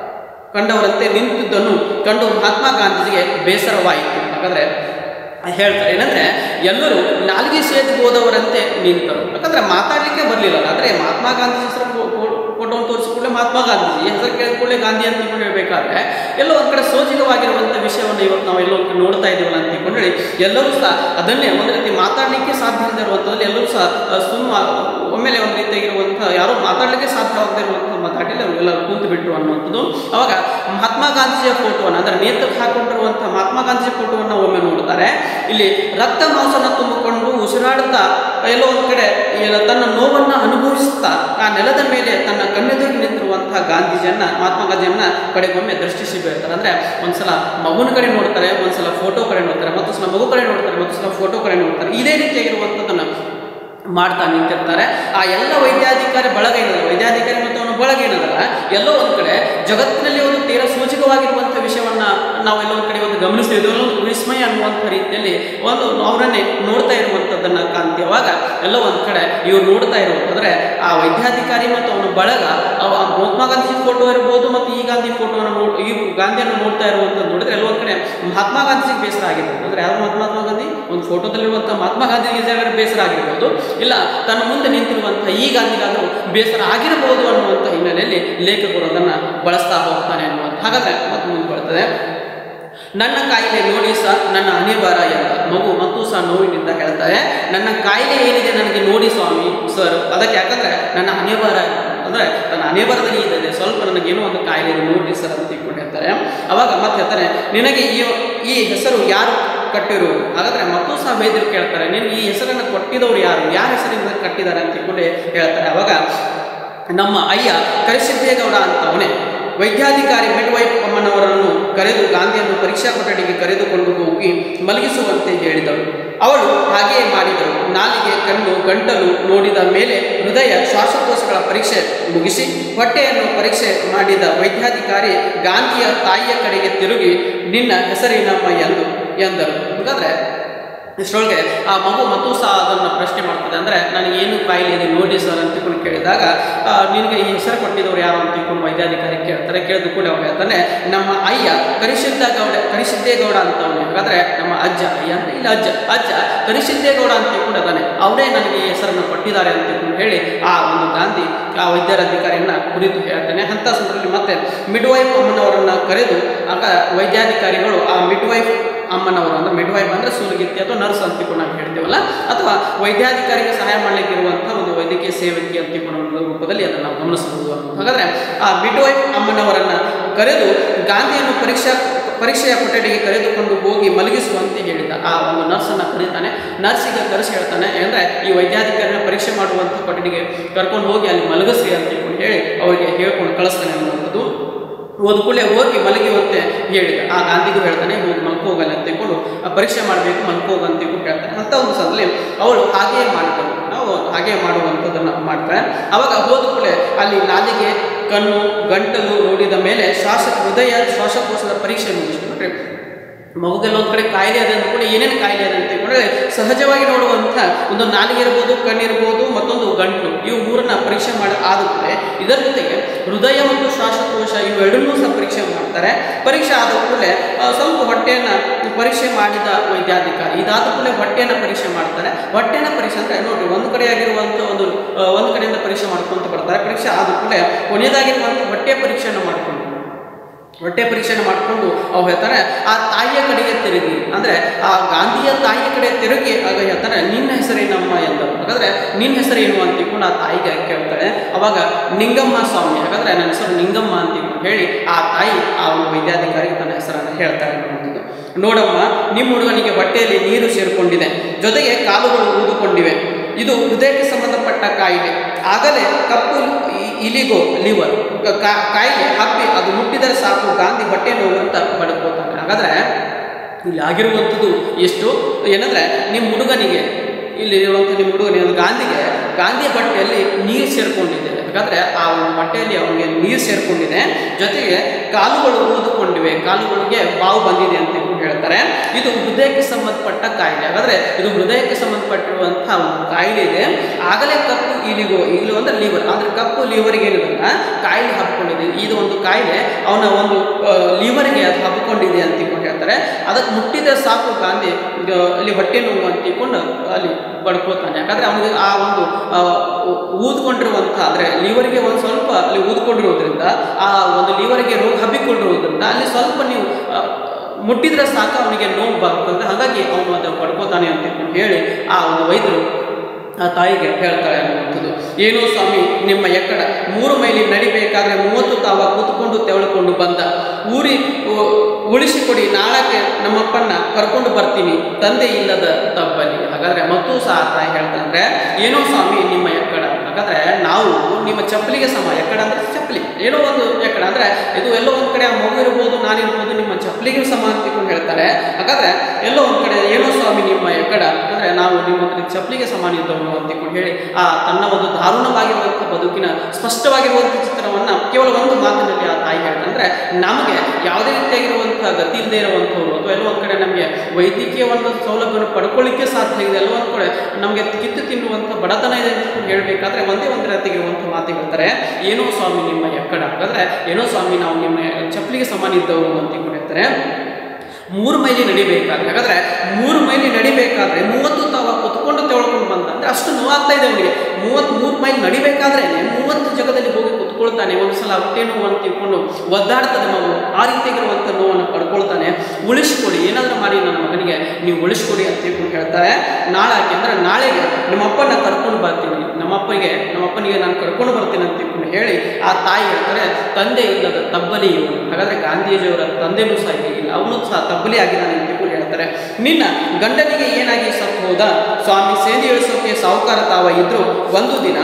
ಕಂಡವರಂತೆ ನಿಂತಿದ್ದನ್ನು ಕಂಡು ಮಹಾತ್ಮ ಗಾಂಧೀಜಿಗೆ ಬೇಸರವಾಯಿತು ಹಾಗಾದ್ರೆ ಹೇಳ್ತಾರೆ ಏನಂದ್ರೆ ಎಲ್ಲರೂ ನಾಲ್ಗೆ ಸೇದಿ ಹೋದವರಂತೆ ನಿಂತರು ಯಾಕಂದ್ರೆ ಮಾತಾಡಲಿಕ್ಕೆ ಬರಲಿಲ್ಲ ಆದರೆ ಮಹಾತ್ಮ ಗಾಂಧಿ ಹೆಸರು ಫೋಟೋ ತೋರಿಸಿ ಕೂಡಲೇ ಮಹಾತ್ಮ ಗಾಂಧೀಜಿ ಹೆಸರು ಕೇಳಿದ ಕೂಡಲೇ ಗಾಂಧಿ ಅಂತ ತಿಳ್ಕೊಂಡು ಹೇಳ್ಬೇಕಾದ್ರೆ ಎಲ್ಲೋ ಒಂದು ಕಡೆ ಸೋಜಿಗವಾಗಿರುವಂಥ ವಿಷಯವನ್ನು ಇವತ್ತು ನಾವು ಎಲ್ಲೋ ಒಂದು ಕಡೆ ನೋಡ್ತಾ ಇದ್ದೀವಲ್ಲ ಅಂತ ತಿಳ್ಕೊಂಡು ಹೇಳಿ ಎಲ್ಲರೂ ಸಹ ಅದನ್ನೇ ಒಂದು ರೀತಿ ಮಾತಾಡಲಿಕ್ಕೆ ಸಾಧ್ಯ ಇಲ್ಲದೆ ಇರುವಂಥದ್ರಲ್ಲಿ ಎಲ್ಲರೂ ಸಹ ಆ, ಸುಮ್ಮ ಒಮ್ಮೆಲೆ ಒಂದು ರೀತಿಯಾಗಿರುವಂಥ ಯಾರೂ ಮಾತಾಡಲಿಕ್ಕೆ ಸಾಧ್ಯವಾಗದೇ ಇರುವಂಥ ಮಾತಾಡಲಿ ಅವರೆಲ್ಲ ಕೂತು ಬಿಟ್ಟರು ಅನ್ನುವಂಥದ್ದು ಅವಾಗ ಮಹಾತ್ಮ ಗಾಂಧೀಜಿಯ ಫೋಟೋವನ್ನು ಅಂದರೆ ನೇತಕ್ಕೆ ಹಾಕೊಂಡಿರುವಂಥ ಮಹಾತ್ಮ ಗಾಂಧೀಜಿ ಫೋಟೋವನ್ನು ಒಮ್ಮೆ ನೋಡ್ತಾರೆ ಇಲ್ಲಿ ರಕ್ತ ಮಾಂಸನ ತುಂಬಿಕೊಂಡು ಉಸಿರಾಡುತ್ತಾ ಎಲ್ಲೋ ಒಂದು ಕಡೆ ಏನು ತನ್ನ ನೋವನ್ನು ಅನುಭವಿಸುತ್ತಾ ಆ ನೆಲದ ಮೇಲೆ ತನ್ನ ಕಣ್ಣೆದುರಿಗೆ ನಿಂತಿರುವಂತಹ ಗಾಂಧೀಜಿಯನ್ನ ಮಹಾತ್ಮ ಗಾಂಧಿಯನ್ನ ಕಡೆಗೊಮ್ಮೆ ದೃಷ್ಟಿಸಿ ಬೀಳ್ತಾರೆ ಅಂದ್ರೆ ಒಂದ್ಸಲ ಮಗುನ ಕಡೆ ನೋಡ್ತಾರೆ ಒಂದ್ಸಲ ಫೋಟೋ ಕಡೆ ನೋಡ್ತಾರೆ ಮತ್ತು ಸಲ ಮಗು ಕಡೆ ನೋಡ್ತಾರೆ ಮತ್ತು ಸಲ ಫೋಟೋ ಕಡೆ ನೋಡ್ತಾರೆ ಇದೇ ರೀತಿಯಾಗಿರುವಂಥದ್ದನ್ನು ಮಾಡ್ತಾ ನಿಂತಿರ್ತಾರೆ ಆ ಎಲ್ಲ ವೈದ್ಯಾಧಿಕಾರಿ ಬಳಗ ಏನದ ವೈದ್ಯಾಧಿಕಾರಿ ಮತ್ತು ಅವನ ಬಳಗ ಏನದಲ್ಲ ಎಲ್ಲೋ ಒಂದು ಕಡೆ ಜಗತ್ತಿನಲ್ಲಿ ಒಂದು ತೀರ ಸೂಚಕವಾಗಿರುವಂಥ ವಿಷಯವನ್ನ ನಾವು ಎಲ್ಲೋ ಒಂದು ಕಡೆ ಒಂದು ಗಮನಿಸ್ತೀವಿ ಒಂದು ವಿಸ್ಮಯ ಅನ್ನುವಂಥ ರೀತಿಯಲ್ಲಿ ಒಂದು ಅವರನ್ನೇ ನೋಡ್ತಾ ಇರುವಂಥದ್ದನ್ನ ಕಾಣ್ತೀವಿ ಅವಾಗ ಎಲ್ಲೋ ಒಂದು ಕಡೆ ಇವ್ರು ನೋಡ್ತಾ ಇರುವಂಥ ಅಂದ್ರೆ ಆ ವೈದ್ಯಾಧಿಕಾರಿ ಮತ್ತು ಅವನ ಬಳಗ ಅವ ಮಹಾತ್ಮ ಗಾಂಧಿ ಫೋಟೋ ಇರ್ಬೋದು ಮತ್ತು ಈ ಗಾಂಧಿ ಫೋಟೋವನ್ನು ನೋಡ್ ಈ ಗಾಂಧಿಯನ್ನು ನೋಡ್ತಾ ಇರುವಂಥದ್ದು ನೋಡಿದ್ರೆ ಎಲ್ಲೋ ಒಂದು ಕಡೆ ಮಹಾತ್ಮ ಗಾಂಧೀಜಿಗೆ ಬೇಸರ ಆಗಿರ್ಬೋದು ಅಂದ್ರೆ ಯಾವ ಮಹಾತ್ಮ ಗಾಂಧಿ ಒಂದು ಫೋಟೋದಲ್ಲಿರುವಂಥ ಮಹಾತ್ಮ ಗಾಂಧಿಗೆ ಬೇಸರ ಆಗಿರ್ಬೋದು ಇಲ್ಲ ತನ್ನ ಮುಂದೆ ನಿಂತಿರುವಂಥ ಈ ಗಾಂಧಿಗಾದರೂ ಬೇಸರ ಆಗಿರಬಹುದು ಅನ್ನುವಂಥ ಹಿನ್ನೆಲೆಯಲ್ಲಿ ಲೇಖಕರು ಅದನ್ನು ಬಳಸ್ತಾ ಹೋಗ್ತಾನೆ ಅನ್ನುವಂಥ ಹಾಗಾದ್ರೆ ಮತ್ತೆ ಮುಂದೆ ಬರ್ತದೆ ನನ್ನ ಕಾಯಿಲೆ ನೋಡಿ ಸಹ ನನ್ನ ಅನಿವಾರ ಎಂದ ಮಗು ಮತ್ತು ಸಹ ನೋವಿನಿಂದ ಹೇಳ್ತಾರೆ ನನ್ನ ಕಾಯಿಲೆ ಏನಿದೆ ನನಗೆ ನೋಡಿ ಸ್ವಾಮಿ ಸರ್ ಅದಕ್ಕೆ ಯಾಕಂದ್ರೆ ನನ್ನ ಅನಿವಾರ ಅಂದ್ರೆ ನನ್ನ ಅನಿವಾರದಲ್ಲಿ ಇದೆ ಸ್ವಲ್ಪ ನನಗೇನೋ ಒಂದು ಕಾಯಿಲೆ ಇದೆ ನೋಡಿ ಸರ್ ಅಂತ ತಿಳ್ಕೊಂಡಿರ್ತಾರೆ ಅವಾಗ ಮತ್ತೆ ಹೇಳ್ತಾರೆ ನಿನಗೆ ಈ ಈ ಹೆಸರು ಯಾರು ಕಟ್ಟಿರು ಹಾಗಾದ್ರೆ ಮತ್ತು ಸಹ ವೈದ್ಯರು ಕೇಳ್ತಾರೆ ನಿನಗೆ ಈ ಹೆಸರನ್ನು ಕೊಟ್ಟಿದವರು ಯಾರು ಯಾರ ಹೆಸರಿಂದ ಕಟ್ಟಿದ್ದಾರೆ ಅಂತ ತಿಳ್ಕೊಂಡು ಹೇಳ್ತಾರೆ ಅವಾಗ ನಮ್ಮ ಅಯ್ಯ ಕರಿಸಿದ್ದೇಗೌಡ ಅಂತವನೇ ವೈದ್ಯಾಧಿಕಾರಿ ಮಿಡ್ವೈಫ್ ಅಮ್ಮನವರನ್ನು ಕರೆದು ಗಾಂಧಿಯನ್ನು ಪರೀಕ್ಷಾ ಕೊಠಡಿಗೆ ಕರೆದುಕೊಂಡು ಹೋಗಿ ಮಲಗಿಸುವಂತೆ ಹೇಳಿದಳು ಅವಳು ಹಾಗೆಯೇ ಮಾಡಿದಳು ನಾಲಿಗೆ ಕಣ್ಣು ಗಂಟಲು ನೋಡಿದ ಮೇಲೆ ಹೃದಯ ಶ್ವಾಸಕೋಶಗಳ ಪರೀಕ್ಷೆ ಮುಗಿಸಿ ಹೊಟ್ಟೆಯನ್ನು ಪರೀಕ್ಷೆ ಮಾಡಿದ ವೈದ್ಯಾಧಿಕಾರಿ ಗಾಂಧಿಯ ತಾಯಿಯ ಕಡೆಗೆ ತಿರುಗಿ ನಿನ್ನ ಹೆಸರಿನಮ್ಮ ಎಂದು ಎಂದರು ಹಾಗಾದ್ರೆ ಇಷ್ಟರೊಳಗೆ ಆ ಮಗು ಮತ್ತು ಸಹ ಅದನ್ನು ಪ್ರಶ್ನೆ ಮಾಡ್ತದೆ ಅಂದರೆ ನನಗೆ ಏನು ಕಾಯಿಲೆ ಇದೆ ನೋಡಿ ಸರ್ ಅಂತ ತಿಳ್ಕೊಂಡು ಕೇಳಿದಾಗ ಆ, ನಿನಗೆ ಈ ಹೆಸರು ಕೊಟ್ಟಿದ್ದವ್ರು ಯಾರು ಅಂತ ತಿಳ್ಕೊಂಡು ವೈದ್ಯಾಧಿಕಾರಿ ಕೇಳ್ತಾರೆ ಕೇಳಿದ ಕೂಡ ಅವ್ರು ಹೇಳ್ತಾನೆ ನಮ್ಮ ಅಯ್ಯ ಕರಿಸಿದ್ದ ಗೌಡ ಕರಿಸಿದ್ದೇಗೌಡ ಅಂತ ಅವನು ಹಾಗಾದ್ರೆ ನಮ್ಮ ಅಜ್ಜ ಅಯ್ಯ ಅಂದ್ರೆ ಇಲ್ಲ ಅಜ್ಜ ಅಜ್ಜ ಕರಿಸಿದ್ದೇಗೌಡ ಅಂತ ತಿಳ್ಕೊಂಡು ಅದಾನೆ ಅವರೇ ನನಗೆ ಈ ಹೆಸರನ್ನು ಕೊಟ್ಟಿದ್ದಾರೆ ಅಂತ ತಿಳ್ಕೊಂಡು ಹೇಳಿ ಆ ಒಂದು ಗಾಂಧಿ ಆ ವೈದ್ಯರ ಅಧಿಕಾರಿಯನ್ನ ಕುರಿತು ಹೇಳ್ತಾನೆ ಅಂಥ ಸಂದರ್ಭದಲ್ಲಿ ಮತ್ತೆ ಮಿಡ್ವೈಫ್ ಅಮ್ಮನವರನ್ನ ಕರೆದು ಆಗ ವೈದ್ಯಾಧಿಕಾರಿಗಳು ಆ ಮಿಡ್ವೈಫ್ ಅಮ್ಮನವರು ಅಂದ್ರೆ ಮಿಡ್ವೈಫ್ ಅಂದ್ರೆ ಸೂಲಗಿತ್ತಿ ಅಥವಾ ನರ್ಸ್ ಅಂತ ಕೂಡ ನಾವು ಹೇಳ್ತೇವಲ್ಲ ಅಥವಾ ವೈದ್ಯಾಧಿಕಾರಿಗೆ ಸಹಾಯ ಮಾಡಲಿಕ್ಕೆ ಇರುವಂತಹ ಒಂದು ವೈದ್ಯಕೀಯ ಸೇವಕಿ ಅಂತ ಕೂಡ ಒಂದು ರೂಪದಲ್ಲಿ ಅದನ್ನು ನಾವು ಗಮನಿಸಬಹುದು ಅನ್ನೋದು. ಹಾಗಾದ್ರೆ ಆ ಮಿಡ್ವೈಫ್ ಅಮ್ಮನವರನ್ನ ಕರೆದು ಗಾಂಧಿಯನ್ನು ಪರೀಕ್ಷಾ ಪರೀಕ್ಷೆಯ ಕೊಠಡಿಗೆ ಕರೆದುಕೊಂಡು ಹೋಗಿ ಮಲಗಿಸುವಂತೆ ಹೇಳಿದ ಆ ಒಂದು ನರ್ಸನ್ನು ಕರೀತಾನೆ ನರ್ಸಿಗೆ ಕರೆಸಿ ಹೇಳ್ತಾನೆ ಅಂದರೆ ಈ ವೈದ್ಯಾಧಿಕಾರಿನ ಪರೀಕ್ಷೆ ಮಾಡುವಂಥ ಕೊಠಡಿಗೆ ಕರ್ಕೊಂಡು ಹೋಗಿ ಅಲ್ಲಿ ಮಲಗಿಸಿ ಅಂತ ಹೇಳ್ಕೊಂಡು ಹೇಳಿ ಅವರಿಗೆ ಹೇಳ್ಕೊಂಡು ಕಳಿಸ್ತಾನೆ ಅನ್ನುವಂಥದ್ದು ಹೋದ ಕೂಡಲೇ ಹೋಗಿ ಮಲಗಿಯುವಂತೆ ಹೇಳಿದ ಆ ಗಾಂಧಿಗೂ ಹೇಳ್ತಾನೆ ಹೋಗಿ ಮಲ್ಕೋಗಲ್ಲ ಅಂತ ತಿಳ್ಕೊಂಡು ಆ ಪರೀಕ್ಷೆ ಮಾಡಬೇಕು ಮಲ್ಕೋಗ ಅಂತ ತಿಳ್ಕೊಂಡು ಹೇಳ್ತಾನೆ ಅಂತ ಒಂದು ಸಂದರ್ಭದಲ್ಲಿ ಅವಳು ಹಾಗೆಯೇ ಮಾಡ್ತಾಳೆ ನಾವು ಹಾಗೆ ಮಾಡುವಂಥದ್ದನ್ನು ಮಾಡ್ತಾಳೆ ಅವಾಗ ಹೋದ ಕೂಡಲೇ ಅಲ್ಲಿ ನಾಲಿಗೆ ಕಣ್ಣು ಗಂಟಲು ನೋಡಿದ ಮೇಲೆ ಶ್ವಾಸ ಹೃದಯ ಶ್ವಾಸಕೋಶದ ಪರೀಕ್ಷೆ ಮುಗಿಸ್ಬಿಟ್ರೆ ಮಗುಗೆಲ್ಲ ಒಂದು ಕಡೆ ಕಾಯಿಲೆ ಅದ ಅಂದ್ಕೊಂಡು ಏನೇನು ಕಾಯಿಲೆ ಅದ ಅಂತ ತಿಳ್ಕೊಂಡ್ರೆ ಸಹಜವಾಗಿ ನೋಡುವಂಥ ಒಂದು ನಾಲಿಗೆ ಇರ್ಬೋದು ಕಣ್ಣಿರ್ಬೋದು ಮತ್ತೊಂದು ಗಂಟಲು ಇವು ಮೂರನ್ನ ಪರೀಕ್ಷೆ ಮಾಡಿ ಆದ ಕೂಡಲೇ ಇದರ ಜೊತೆಗೆ ಹೃದಯ ಮತ್ತು ಶ್ವಾಸಕೋಶ ಇವೆರಡನ್ನೂ ಸಹ ಪರೀಕ್ಷೆ ಮಾಡ್ತಾರೆ ಪರೀಕ್ಷೆ ಆದ ಕೂಡಲೇ ಆ, ಸ್ವಲ್ಪ ಹೊಟ್ಟೆಯನ್ನು ಪರೀಕ್ಷೆ ಮಾಡಿದ ವೈದ್ಯಾಧಿಕಾರಿ ಇದಾದ ಕೂಡಲೇ ಹೊಟ್ಟೆಯನ್ನು ಪರೀಕ್ಷೆ ಮಾಡ್ತಾರೆ ಹೊಟ್ಟೆನ ಪರೀಕ್ಷೆ ಅಂದರೆ ನೋಡ್ರಿ ಒಂದು ಕಡೆ ಆಗಿರುವಂಥ ಒಂದು ಆ, ಒಂದು ಕಡೆಯಿಂದ ಪರೀಕ್ಷೆ ಮಾಡ್ಕೊಂತ ಬರ್ತಾರೆ ಪರೀಕ್ಷೆ ಆದ ಕೂಡಲೇ ಕೊನೆಯದಾಗಿರುವಂಥ ಹೊಟ್ಟೆ ಪರೀಕ್ಷೆಯನ್ನು ಮಾಡ್ಕೊಂಡು ಹೊಟ್ಟೆ ಪರೀಕ್ಷೆನ ಮಾಡಿಕೊಂಡು ಅವ್ರು ಹೇಳ್ತಾರೆ ಆ ತಾಯಿಯ ಕಡೆಗೆ ತಿರುಗಿ ಅಂದರೆ ಆ ಗಾಂಧಿಯ ತಾಯಿಯ ಕಡೆ ತಿರುಗಿ ಆಗ ಹೇಳ್ತಾರೆ ನಿನ್ನ ಹೆಸರೇನಮ್ಮ ಎಂದರು ಹಾಗಾದ್ರೆ ನಿನ್ನ ಹೆಸರೇನು ಅಂತ ತಿಳ್ಕೊಂಡು ಆ ತಾಯಿಗೆ ಕೇಳ್ತಾಳೆ ಅವಾಗ ನಿಂಗಮ್ಮ ಸ್ವಾಮಿ ಹಾಗಾದ್ರೆ ನನ್ನ ಹೆಸರು ನಿಂಗಮ್ಮ ಅಂತ ತಿಳ್ಕೊಂಡು ಹೇಳಿ ಆ ತಾಯಿ ಆ ಒಂದು ವೈದ್ಯಾಧಿಕಾರಿಗೆ ತನ್ನ ಹೆಸರನ್ನು ಹೇಳ್ತಾಳೆ ಅನ್ನುವಂಥದ್ದು ನೋಡಮ್ಮ ನಿಮ್ಮ ಹುಡುಗನಿಗೆ ಹೊಟ್ಟೆಯಲ್ಲಿ ನೀರು ಸೇರಿಕೊಂಡಿದೆ ಜೊತೆಗೆ ಕಾಲುಗಳು ಊದಿಕೊಂಡಿವೆ ಇದು ಹೃದಯಕ್ಕೆ ಸಂಬಂಧಪಟ್ಟ ಕಾಯಿಲೆ ಆಗಲೇ ಕಪ್ಪು ಇ- ಇಲಿಗೋ ಲಿವರ್ ಕಾಯಿಲೆ ಹಬ್ಬಿ ಅದು ಮುಟ್ಟಿದರೆ ಸಾಕು ಗಾಂಧಿ ಹೊಟ್ಟೆ ನೋವು ಅಂತ ಬಡ್ಕೋತಾನೆ ಹಾಗಾದ್ರೆ ಇಲ್ಲಿ ಆಗಿರುವಂಥದ್ದು ಎಷ್ಟು ಏನಂದ್ರೆ ನಿಮ್ಮ ಹುಡುಗನಿಗೆ ಇಲ್ಲಿ ಇರುವಂಥ ನಿಮ್ಮ ಹುಡುಗನಿಗೆ ಅದು ಗಾಂಧಿಗೆ ಗಾಂಧಿ ಹೊಟ್ಟೆಯಲ್ಲಿ ನೀರು ಸೇರ್ಕೊಂಡಿದೆ ಹಾಗಾದ್ರೆ ಆ ಒಂದು ಹೊಟ್ಟೆಯಲ್ಲಿ ಅವನಿಗೆ ನೀರು ಸೇರ್ಕೊಂಡಿದೆ ಜೊತೆಗೆ ಕಾಲುಗಳು ಊದಿಕೊಂಡಿವೆ ಕಾಲುಗಳಿಗೆ ಬಾವು ಬಂದಿದೆ ಅಂತ ಹೇಳ್ಬಿಟ್ಟು ಹೇಳ್ತಾರೆ ಇದು ಹೃದಯಕ್ಕೆ ಸಂಬಂಧಪಟ್ಟ ಕಾಯಿಲೆ ಹಾಗಾದ್ರೆ ಇದು ಹೃದಯಕ್ಕೆ ಸಂಬಂಧಪಟ್ಟಿರುವಂತಹ ಒಂದು ಕಾಯಿಲೆ ಇದೆ ಆಗಲೇ ಕಪ್ಪು ಇಲಿಗೋ ಇಲು ಅಂದ್ರೆ ಲಿವರ್ ಅಂದ್ರೆ ಕಪ್ಪು ಲಿವರಿಗೆ ಏನಿದಲ್ಲ ಕಾಯಿಲೆ ಹಬ್ಕೊಂಡಿದೆ ಇದು ಒಂದು ಕಾಯಿಲೆ ಅವನ ಒಂದು ಲಿವರ್ಗೆ ಅದು ಹಬ್ಕೊಂಡಿದೆ ಅಂತ ತಿಳ್ಕೊಂಡು ಹೇಳ್ತಾರೆ ಅದಕ್ಕೆ ಮುಟ್ಟಿದ ಸಾಕು ಗಾಂಧಿ ಇದು ಅಲ್ಲಿ ಹೊಟ್ಟೆ ನೋವು ಅಂತ ತಿಳ್ಕೊಂಡು ಅಲ್ಲಿ ಪಡ್ಕೋತಾನೆ ಯಾಕಂದ್ರೆ ಅವನಿಗೆ ಆ ಒಂದು ಆ, ಊ- ಊದ್ಕೊಂಡಿರುವಂಥ ಅಂದರೆ ಲಿವರ್ಗೆ ಒಂದು ಸ್ವಲ್ಪ ಅಲ್ಲಿ ಊದ್ಕೊಂಡಿರೋದ್ರಿಂದ ಆ ಒಂದು ಲಿವರ್ಗೆ ರೋಗ ಹಬ್ಬಿಕೊಂಡಿರೋದ್ರಿಂದ ಅಲ್ಲಿ ಸ್ವಲ್ಪ ನೀವು ಆ, ಮುಟ್ಟಿದ್ರೆ ಸಾಕು ಅವನಿಗೆ ನೋವು ಬರ್ತದೆ ಹಾಗಾಗಿ ಅವನು ಅದನ್ನು ಪಡ್ಕೋತಾನೆ ಅಂತ ತಿಳ್ಕೊಂಡು ಹೇಳಿ ಆ ಒಂದು ವೈದ್ಯರು ಆ ತಾಯಿಗೆ ಹೇಳ್ತಾಳೆ ಅನ್ನುವಂಥದ್ದು ಏನೋ ಸ್ವಾಮಿ ನಿಮ್ಮ ಎಕ್ಕಡ ಮೂರು ಮೈಲಿ ನಡಿಬೇಕಾದ್ರೆ ಮೂವತ್ತು ತಾವ ಕೂತ್ಕೊಂಡು ತೆವಳ್ಕೊಂಡು ಬಂದ ಊರಿ ಉ- ಉಳಿಸಿಕೊಡಿ ನಾಳಕ್ಕೆ ನಮ್ಮಪ್ಪನ್ನ ಕರ್ಕೊಂಡು ಬರ್ತೀನಿ ತಂದೆ ಇಲ್ಲದ ತಬ್ಬಲಿ ಹಾಗಾದ್ರೆ ಮತ್ತೂ ಸಹ ಆ ತಾಯಿ ಹೇಳ್ತಾಳೆ ಏನೋ ಸ್ವಾಮಿ ನಿಮ್ಮ ಎಕ್ಕಡ ಹಾಗಾದ್ರೆ ನಾವು ನಿಮ್ಮ ಚಪ್ಪಲಿಗೆ ಸಮ ಎಕ್ಕಡ ಅಂದ್ರೆ ಚಪ್ಪಲಿ ಏನೋ ಒಂದು ಎಕ್ಕಡ ಅಂದ್ರೆ ಇದು ಎಲ್ಲೋ ಒಂದು ಕಡೆ ಆ ಮಗು ಇರ್ಬೋದು ನಾನಿರ್ಬೋದು ನಿಮ್ಮ ಚಪ್ಪಲಿಗೆ ಸಮ ಅಂತ ತಿಳ್ಕೊಂಡು ಹೇಳ್ತಾರೆ ಹಾಗಾದ್ರೆ ಎಲ್ಲೋ ಒಂದು ಕಡೆ ಏನೋ ಸ್ವಾಮಿ ನಿಮ್ಮ ಎಕ್ಕಡ ಅಂದ್ರೆ ನಾವು ನಿಮ್ಮ ಹತ್ರ ಚಪ್ಪಲಿಗೆ ಸಮಾನ ಇದ್ದವನು ಅಂತ ತಿಳ್ಕೊಂಡು ಹೇಳಿ ಆ ತನ್ನ ಒಂದು ದಾರುಣವಾಗಿರುವಂಥ ಬದುಕಿನ ಸ್ಪಷ್ಟವಾಗಿರುವಂಥ ಚಿತ್ರವನ್ನ ಕೇವಲ ಒಂದು ಮಾತಿನಲ್ಲಿ ಆ ತಾಯಿ ಹೇಳ್ತಾರೆ ಅಂದ್ರೆ ನಮಗೆ ಯಾವುದೇ ರೀತಿಯಾಗಿರುವಂಥ ಗತಿ ಇಲ್ಲದೆ ಇರುವಂಥವ್ರು ಅಥವಾ ಎಲ್ಲೋ ಒಂದು ಕಡೆ ನಮಗೆ ವೈದ್ಯಕೀಯ ಒಂದು ಸೌಲಭ್ಯವನ್ನು ಪಡ್ಕೊಳ್ಳಿಕ್ಕೆ ಸಾಧ್ಯ ಇದೆ ಎಲ್ಲೋ ಒಂದು ಕಡೆ ನಮಗೆ ಕಿತ್ತು ತಿನ್ನುವಂಥ ಬಡತನ ಇದೆ ಅಂತ ತಿಳ್ಕೊಂಡು ಹೇಳಬೇಕಾದ್ರೆ ಒಂದೇ ಒಂದು ರೀತಿಗಿರುವಂಥ ಮಾತು ಹೇಳ್ತಾರೆ ಏನೋ ಸ್ವಾಮಿ ನಿಮ್ಮ ಎಕ್ಕಡ ಹಾಗಾದ್ರೆ ಏನೋ ಸ್ವಾಮಿ ನಾವು ನಿಮ್ಮ ಚಪ್ಪಲಿಗೆ ಸಮಾನ ಇದ್ದವರು ಅಂತ ತಿಳ್ಕೊಂಡು ಹೇಳ್ತಾರೆ ಮೂರು ಮೈಲಿ ನಡಿಬೇಕಾದ್ರೆ ಹಾಗಾದ್ರೆ ಮೂರು ಮೈಲಿ ನಡಿಬೇಕಾದ್ರೆ ಮೂವತ್ತು ತಾವ ಕುತ್ಕೊಂಡು ತೆಳ್ಕೊಂಡು ಬಂದ ಅಂದ್ರೆ ಅಷ್ಟು ನೋವಾಗ್ತಾ ಇದೆ ಅವನಿಗೆ ಮೂವತ್ತ್ ಮೂರು ಮೈಲಿ ನಡಿಬೇಕಾದ್ರೆ ಮೂವತ್ತು ಜಗದಲ್ಲಿ ಹೋಗಿ ಕುತ್ಕೊಳ್ತಾನೆ ಒಂದು ಸಲ ಹೊಟ್ಟೆ ನೋವು ಅಂತ ತಿಳ್ಕೊಂಡು ಒದ್ದಾಡ್ತದೆ ಮಗು ಆ ರೀತಿಯಾಗಿರುವಂಥ ನೋವನ್ನು ಪಡ್ಕೊಳ್ತಾನೆ ಉಳಿಸ್ಕೊಡಿ ಏನಾದರೂ ಮಾಡಿ ನನ್ನ ಮಗನಿಗೆ ನೀವು ಉಳಿಸ್ಕೊಡಿ ಅಂತ ತಿಳ್ಕೊಂಡು ಹೇಳ್ತಾರೆ ನಾಳೆ ಯಾಕೆಂದ್ರೆ ನಾಳೆಗೆ ನಮ್ಮಪ್ಪನ ಕರ್ಕೊಂಡು ಬರ್ತೀನಿ ನಮ್ಮಪ್ಪನಿಗೆ ನಮ್ಮಪ್ಪನಿಗೆ ನಾನು ಕರ್ಕೊಂಡು ಬರ್ತೀನಿ ಅಂತ ತಿಳ್ಕೊಂಡು ಹೇಳಿ ಆ ತಾಯಿ ಹೇಳ್ತಾರೆ ತಂದೆ ಇಲ್ಲದ ತಬ್ಬಲಿ ಇವನು ಹಾಗಾದ್ರೆ ಗಾಂಧೀಜಿಯವರ ತಂದೆನೂ ಸಹ ಇಲ್ಲ ಅವನು ಸಹ ತಬ್ಬಲಿ ಆಗಿದ್ದಾನೆ ಅಂತ ತಿಳ್ಕೊಂಡು ಹೇಳ್ತಾರೆ ನಿನ್ನ ಗಂಡನಿಗೆ ಏನಾಗಿ ಸತ್ತು ಹೋದ ಸ್ವಾಮಿ ಸೇದಿ ಇಳಿಸೋಕೆ ಸಾಹುಕಾರ ತಾವ ಇದ್ರು ಒಂದು ದಿನ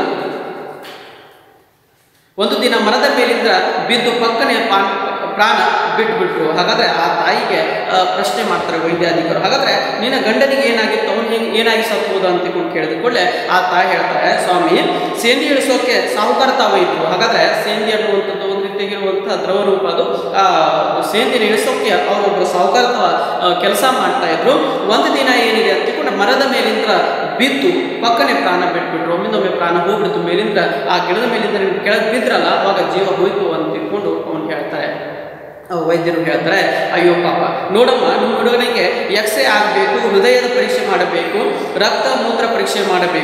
ಒಂದು ದಿನ ಮರದ ಮೇಲಿಂದ ಬಿದ್ದು ಪಕ್ಕನೆ ಪಾನ್ ಪ್ರಾಣ ಬಿಟ್ಬಿಟ್ರು ಹಾಗಾದ್ರೆ ಆ ತಾಯಿಗೆ ಆ, ಪ್ರಶ್ನೆ ಮಾಡ್ತಾರೆ ವೈದ್ಯಾಧಿಕಾರು ಹಾಗಾದ್ರೆ ನಿನ್ನ ಗಂಡನಿಗೆ ಏನಾಗಿತ್ತು ಅವನು ಹೆಂಗೆ ಏನಾಗಿ ಸತ್ತು ಹೋದ ಅಂತ ತಿಳ್ಕೊಂಡು ಕೇಳಿದ ಕೂಡಲೇ ಆ ತಾಯಿ ಹೇಳ್ತಾರೆ ಸ್ವಾಮಿ ಸೇಂದಿ ಇಳಿಸೋಕೆ ಸಾಹುಕಾರ ತಾವ ಇದ್ರು ಹಾಗಾದ್ರೆ ಸೇಂದಿ ಅನ್ನುವಂಥದ್ದು ಒಂದು ರೀತಿಯಾಗಿರುವಂಥ ದ್ರವ ರೂಪ ಅದು ಆ ಸೇಂದಿನ ಇಳಿಸೋಕೆ ಅವರೊಬ್ಬರು ಸಾಹುಕಾರ ತಾವ ಕೆಲಸ ಮಾಡ್ತಾ ಇದ್ರು ಒಂದು ದಿನ ಏನಿದೆ ಅಂತ ತಿಳ್ಕೊಂಡು ಮರದ ಮೇಲಿಂದ ಬಿದ್ದು ಪಕ್ಕನೆ ಪ್ರಾಣ ಬಿಟ್ಬಿಟ್ರು ಒಮ್ಮಿಂದೊಮ್ಮೆ ಪ್ರಾಣ ಹೋಗ್ಬಿಡ್ತು ಮೇಲಿಂದ ಆ ಗಿಡದ ಮೇಲಿಂದ ನೀವು ಕೆಳಗೆ ಬಿದ್ರಲ್ಲ ಅವಾಗ ಜೀವ ಹೋಯ್ತು ಅಂತ ತಿಳ್ಕೊಂಡು ಅವನು ಹೇಳ್ತಾರೆ ಆ ವೈದ್ಯರು ಹೇಳ್ತಾರೆ ಅಯ್ಯೋ ಪಾಪ ನೋಡಮ್ಮ ನಿಮ್ಮ ಹುಡುಗನಿಗೆ ಎಕ್ಸ್ರೇ ಆಗಬೇಕು ಹೃದಯದ ಪರೀಕ್ಷೆ ಮಾಡಬೇಕು ರಕ್ತ ಮೂತ್ರ ಪರೀಕ್ಷೆ ಮಾಡಬೇಕು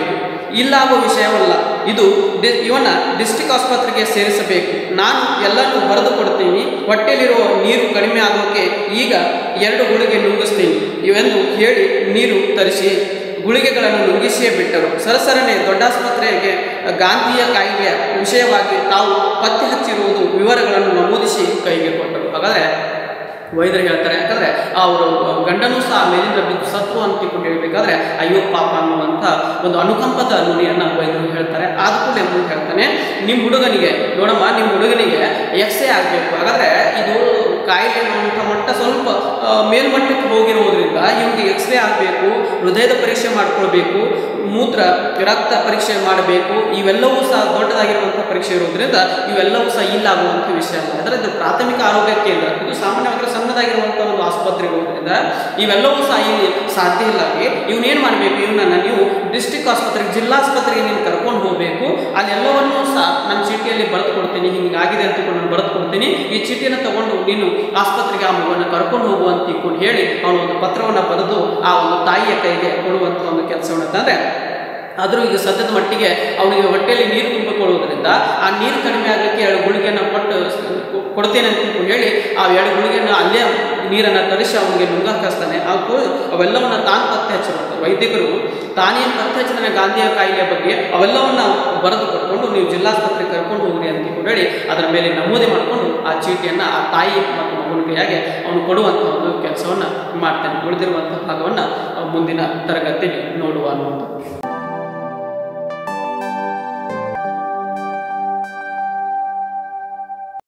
ಇಲ್ಲಾಗುವ ವಿಷಯವಲ್ಲ ಇದು ಡಿ ಇವನ್ನ ಡಿಸ್ಟಿಕ್ ಆಸ್ಪತ್ರೆಗೆ ಸೇರಿಸಬೇಕು ನಾನು ಎಲ್ಲನೂ ಬರೆದು ಕೊಡ್ತೀನಿ ಹೊಟ್ಟೆಲಿರುವ ನೀರು ಕಡಿಮೆ ಆಗೋಕೆ ಈಗ ಎರಡು ಗುಳಿಗೆ ನುಂಗಿಸ್ತೀನಿ ಇವೆಂದು ಹೇಳಿ ನೀರು ತರಿಸಿ ಗುಳಿಗೆಗಳನ್ನು ನುಂಗಿಸಿಯೇ ಬಿಟ್ಟರು ಸರಸರನೆ ದೊಡ್ಡಾಸ್ಪತ್ರೆಗೆ ಗಾಂಧಿಯ ಕಾಯಿಲೆಯ ವಿಷಯವಾಗಿ ತಾವು ಪತ್ತೆ ಹಚ್ಚಿರುವುದು ವಿವರಗಳನ್ನು ನಮೂದಿಸಿ ಕೈಗೆ ಕೊಟ್ಟರು ಹಾಗಾದರೆ ವೈದ್ಯರು ಹೇಳ್ತಾರೆ ಯಾಕಂದ್ರೆ ಅವರು ಗಂಡನೂ ಸಹ ಮೇಲಿಂದ ಬಿದ್ದು ಸತ್ವ ಅಂತ ತಿಳ್ಕೊಂಡು ಹೇಳ್ಬೇಕಾದ್ರೆ ಅಯ್ಯೋ ಪಾಪ ಅನ್ನುವಂಥ ಒಂದು ಅನುಕಂಪದ ನುಡಿಯನ್ನ ವೈದ್ಯರು ಹೇಳ್ತಾರೆ ಆದ ಕೂಡಲೇ ಮುಂದೆ ಹೇಳ್ತಾನೆ ನಿಮ್ಮ ಹುಡುಗನಿಗೆ ನೋಡಮ್ಮ ನಿಮ್ಮ ಹುಡುಗನಿಗೆ ಎಕ್ಸ್ ರೇ ಆಗಬೇಕು ಹಾಗಾದ್ರೆ ಇದು ಕಾಯಿಲೆ ಅನ್ನುವಂಥ ಮಟ್ಟ ಸ್ವಲ್ಪ ಆ, ಮೇಲ್ಮಟ್ಟಕ್ಕೆ ಹೋಗಿರುವುದರಿಂದ ಇವನಿಗೆ ಎಕ್ಸ್ ರೇ ಆಗಬೇಕು ಹೃದಯದ ಪರೀಕ್ಷೆ ಮಾಡ್ಕೊಳ್ಬೇಕು ಮೂತ್ರ ರಕ್ತ ಪರೀಕ್ಷೆ ಮಾಡಬೇಕು ಇವೆಲ್ಲವೂ ಸಹ ದೊಡ್ಡದಾಗಿರುವಂಥ ಪರೀಕ್ಷೆ ಇರೋದ್ರಿಂದ ಇವೆಲ್ಲವೂ ಸಹ ಇಲ್ಲಾಗುವಂಥ ವಿಷಯ ಅಲ್ಲ ಅದರ ಇದು ಪ್ರಾಥಮಿಕ ಆರೋಗ್ಯ ಕೇಂದ್ರ ಇದು ಸಾಮಾನ್ಯವಾಗಿ ಸಣ್ಣದಾಗಿರುವಂಥ ಒಂದು ಆಸ್ಪತ್ರೆ ಇರೋದ್ರಿಂದ ಇವೆಲ್ಲವೂ ಸಹ ಇಲ್ಲಿ ಸಾಧ್ಯ ಇಲ್ಲ ಇವನೇನು ಮಾಡಬೇಕು ಇವನನ್ನ ನೀವು ಡಿಸ್ಟಿಕ್ ಆಸ್ಪತ್ರೆಗೆ ಜಿಲ್ಲಾಸ್ಪತ್ರೆಗೆ ನೀನು ಕರ್ಕೊಂಡು ಹೋಗಬೇಕು ಅಲ್ಲೆಲ್ಲವನ್ನೂ ಸಹ ನನ್ನ ಚೀಟಿಯಲ್ಲಿ ಬರೆದು ಕೊಡ್ತೀನಿ ಹಿಂಗಾಗಿದೆ ಅಂತ ನಾನು ಬರೆದು ಕೊಡ್ತೀನಿ ಈ ಚೀಟಿಯನ್ನು ತಗೊಂಡು ನೀನು ಆಸ್ಪತ್ರೆಗೆ ಆ ಮಗುವನ್ನು ಕರ್ಕೊಂಡು ಹೋಗು ಅಂತ ತಿಳ್ಕೊಂಡು ಹೇಳಿ ಅವನು ಒಂದು ಪತ್ರವನ್ನು ಬರೆದು ಆ ಒಂದು ತಾಯಿಯ ಕೈಗೆ ಕೊಡುವಂಥ ಒಂದು ಕೆಲಸವನ್ನು ತಂದರೆ ಆದರೂ ಈಗ ಸದ್ಯದ ಮಟ್ಟಿಗೆ ಅವನಿಗೆ ಹೊಟ್ಟೆಯಲ್ಲಿ ನೀರು ತುಂಬಿಕೊಳ್ಳುವುದರಿಂದ ಆ ನೀರು ಕಡಿಮೆ ಆಗಲಿಕ್ಕೆ ಎರಡು ಗುಳಿಗೆಯನ್ನು ಕೊಟ್ಟು ಕೊ- ಕೊಡ್ತೇನೆ ಅಂತ ತಿಳ್ಕೊಂಡು ಹೇಳಿ ಆ ಎರಡು ಗುಳಿಗೆಯನ್ನು ಅಲ್ಲೇ ನೀರನ್ನು ತರಿಸಿ ಅವನಿಗೆ ನುಂಗಾಕಿಸ್ತಾನೆ ಹಾಗೂ ಅವೆಲ್ಲವನ್ನು ತಾನು ಪತ್ತೆ ಹಚ್ಚಿರ್ತಾರೆ ವೈದ್ಯಕರು ತಾನೇನು ಪತ್ತೆ ಹಚ್ಚಿದಾನೆ ಗಾಂಧಿಯ ಕಾಯಿಲೆಯ ಬಗ್ಗೆ ಅವೆಲ್ಲವನ್ನು ಬರೆದು ಕೊಟ್ಕೊಂಡು ನೀವು ಜಿಲ್ಲಾಸ್ಪತ್ರೆಗೆ ಕರ್ಕೊಂಡು ಹೋಗ್ರಿ ಅಂತ ತಿಳ್ಕೊಂಡು ಹೇಳಿ ಅದರ ಮೇಲೆ ನಮೂದಿ ಮಾಡಿಕೊಂಡು ಆ ಚೀಟಿಯನ್ನು ಆ ತಾಯಿ ಮತ್ತು ಮಗುವಿನ ಕೈಯಾಗೆ ಅವನು ಕೊಡುವಂಥ ಒಂದು ಕೆಲಸವನ್ನು ಮಾಡ್ತಾನೆ ಉಳಿದಿರುವಂಥ ಭಾಗವನ್ನು ಮುಂದಿನ ತರಗತಿಯಲ್ಲಿ ನೋಡುವ ಅನ್ನುವಂಥದ್ದು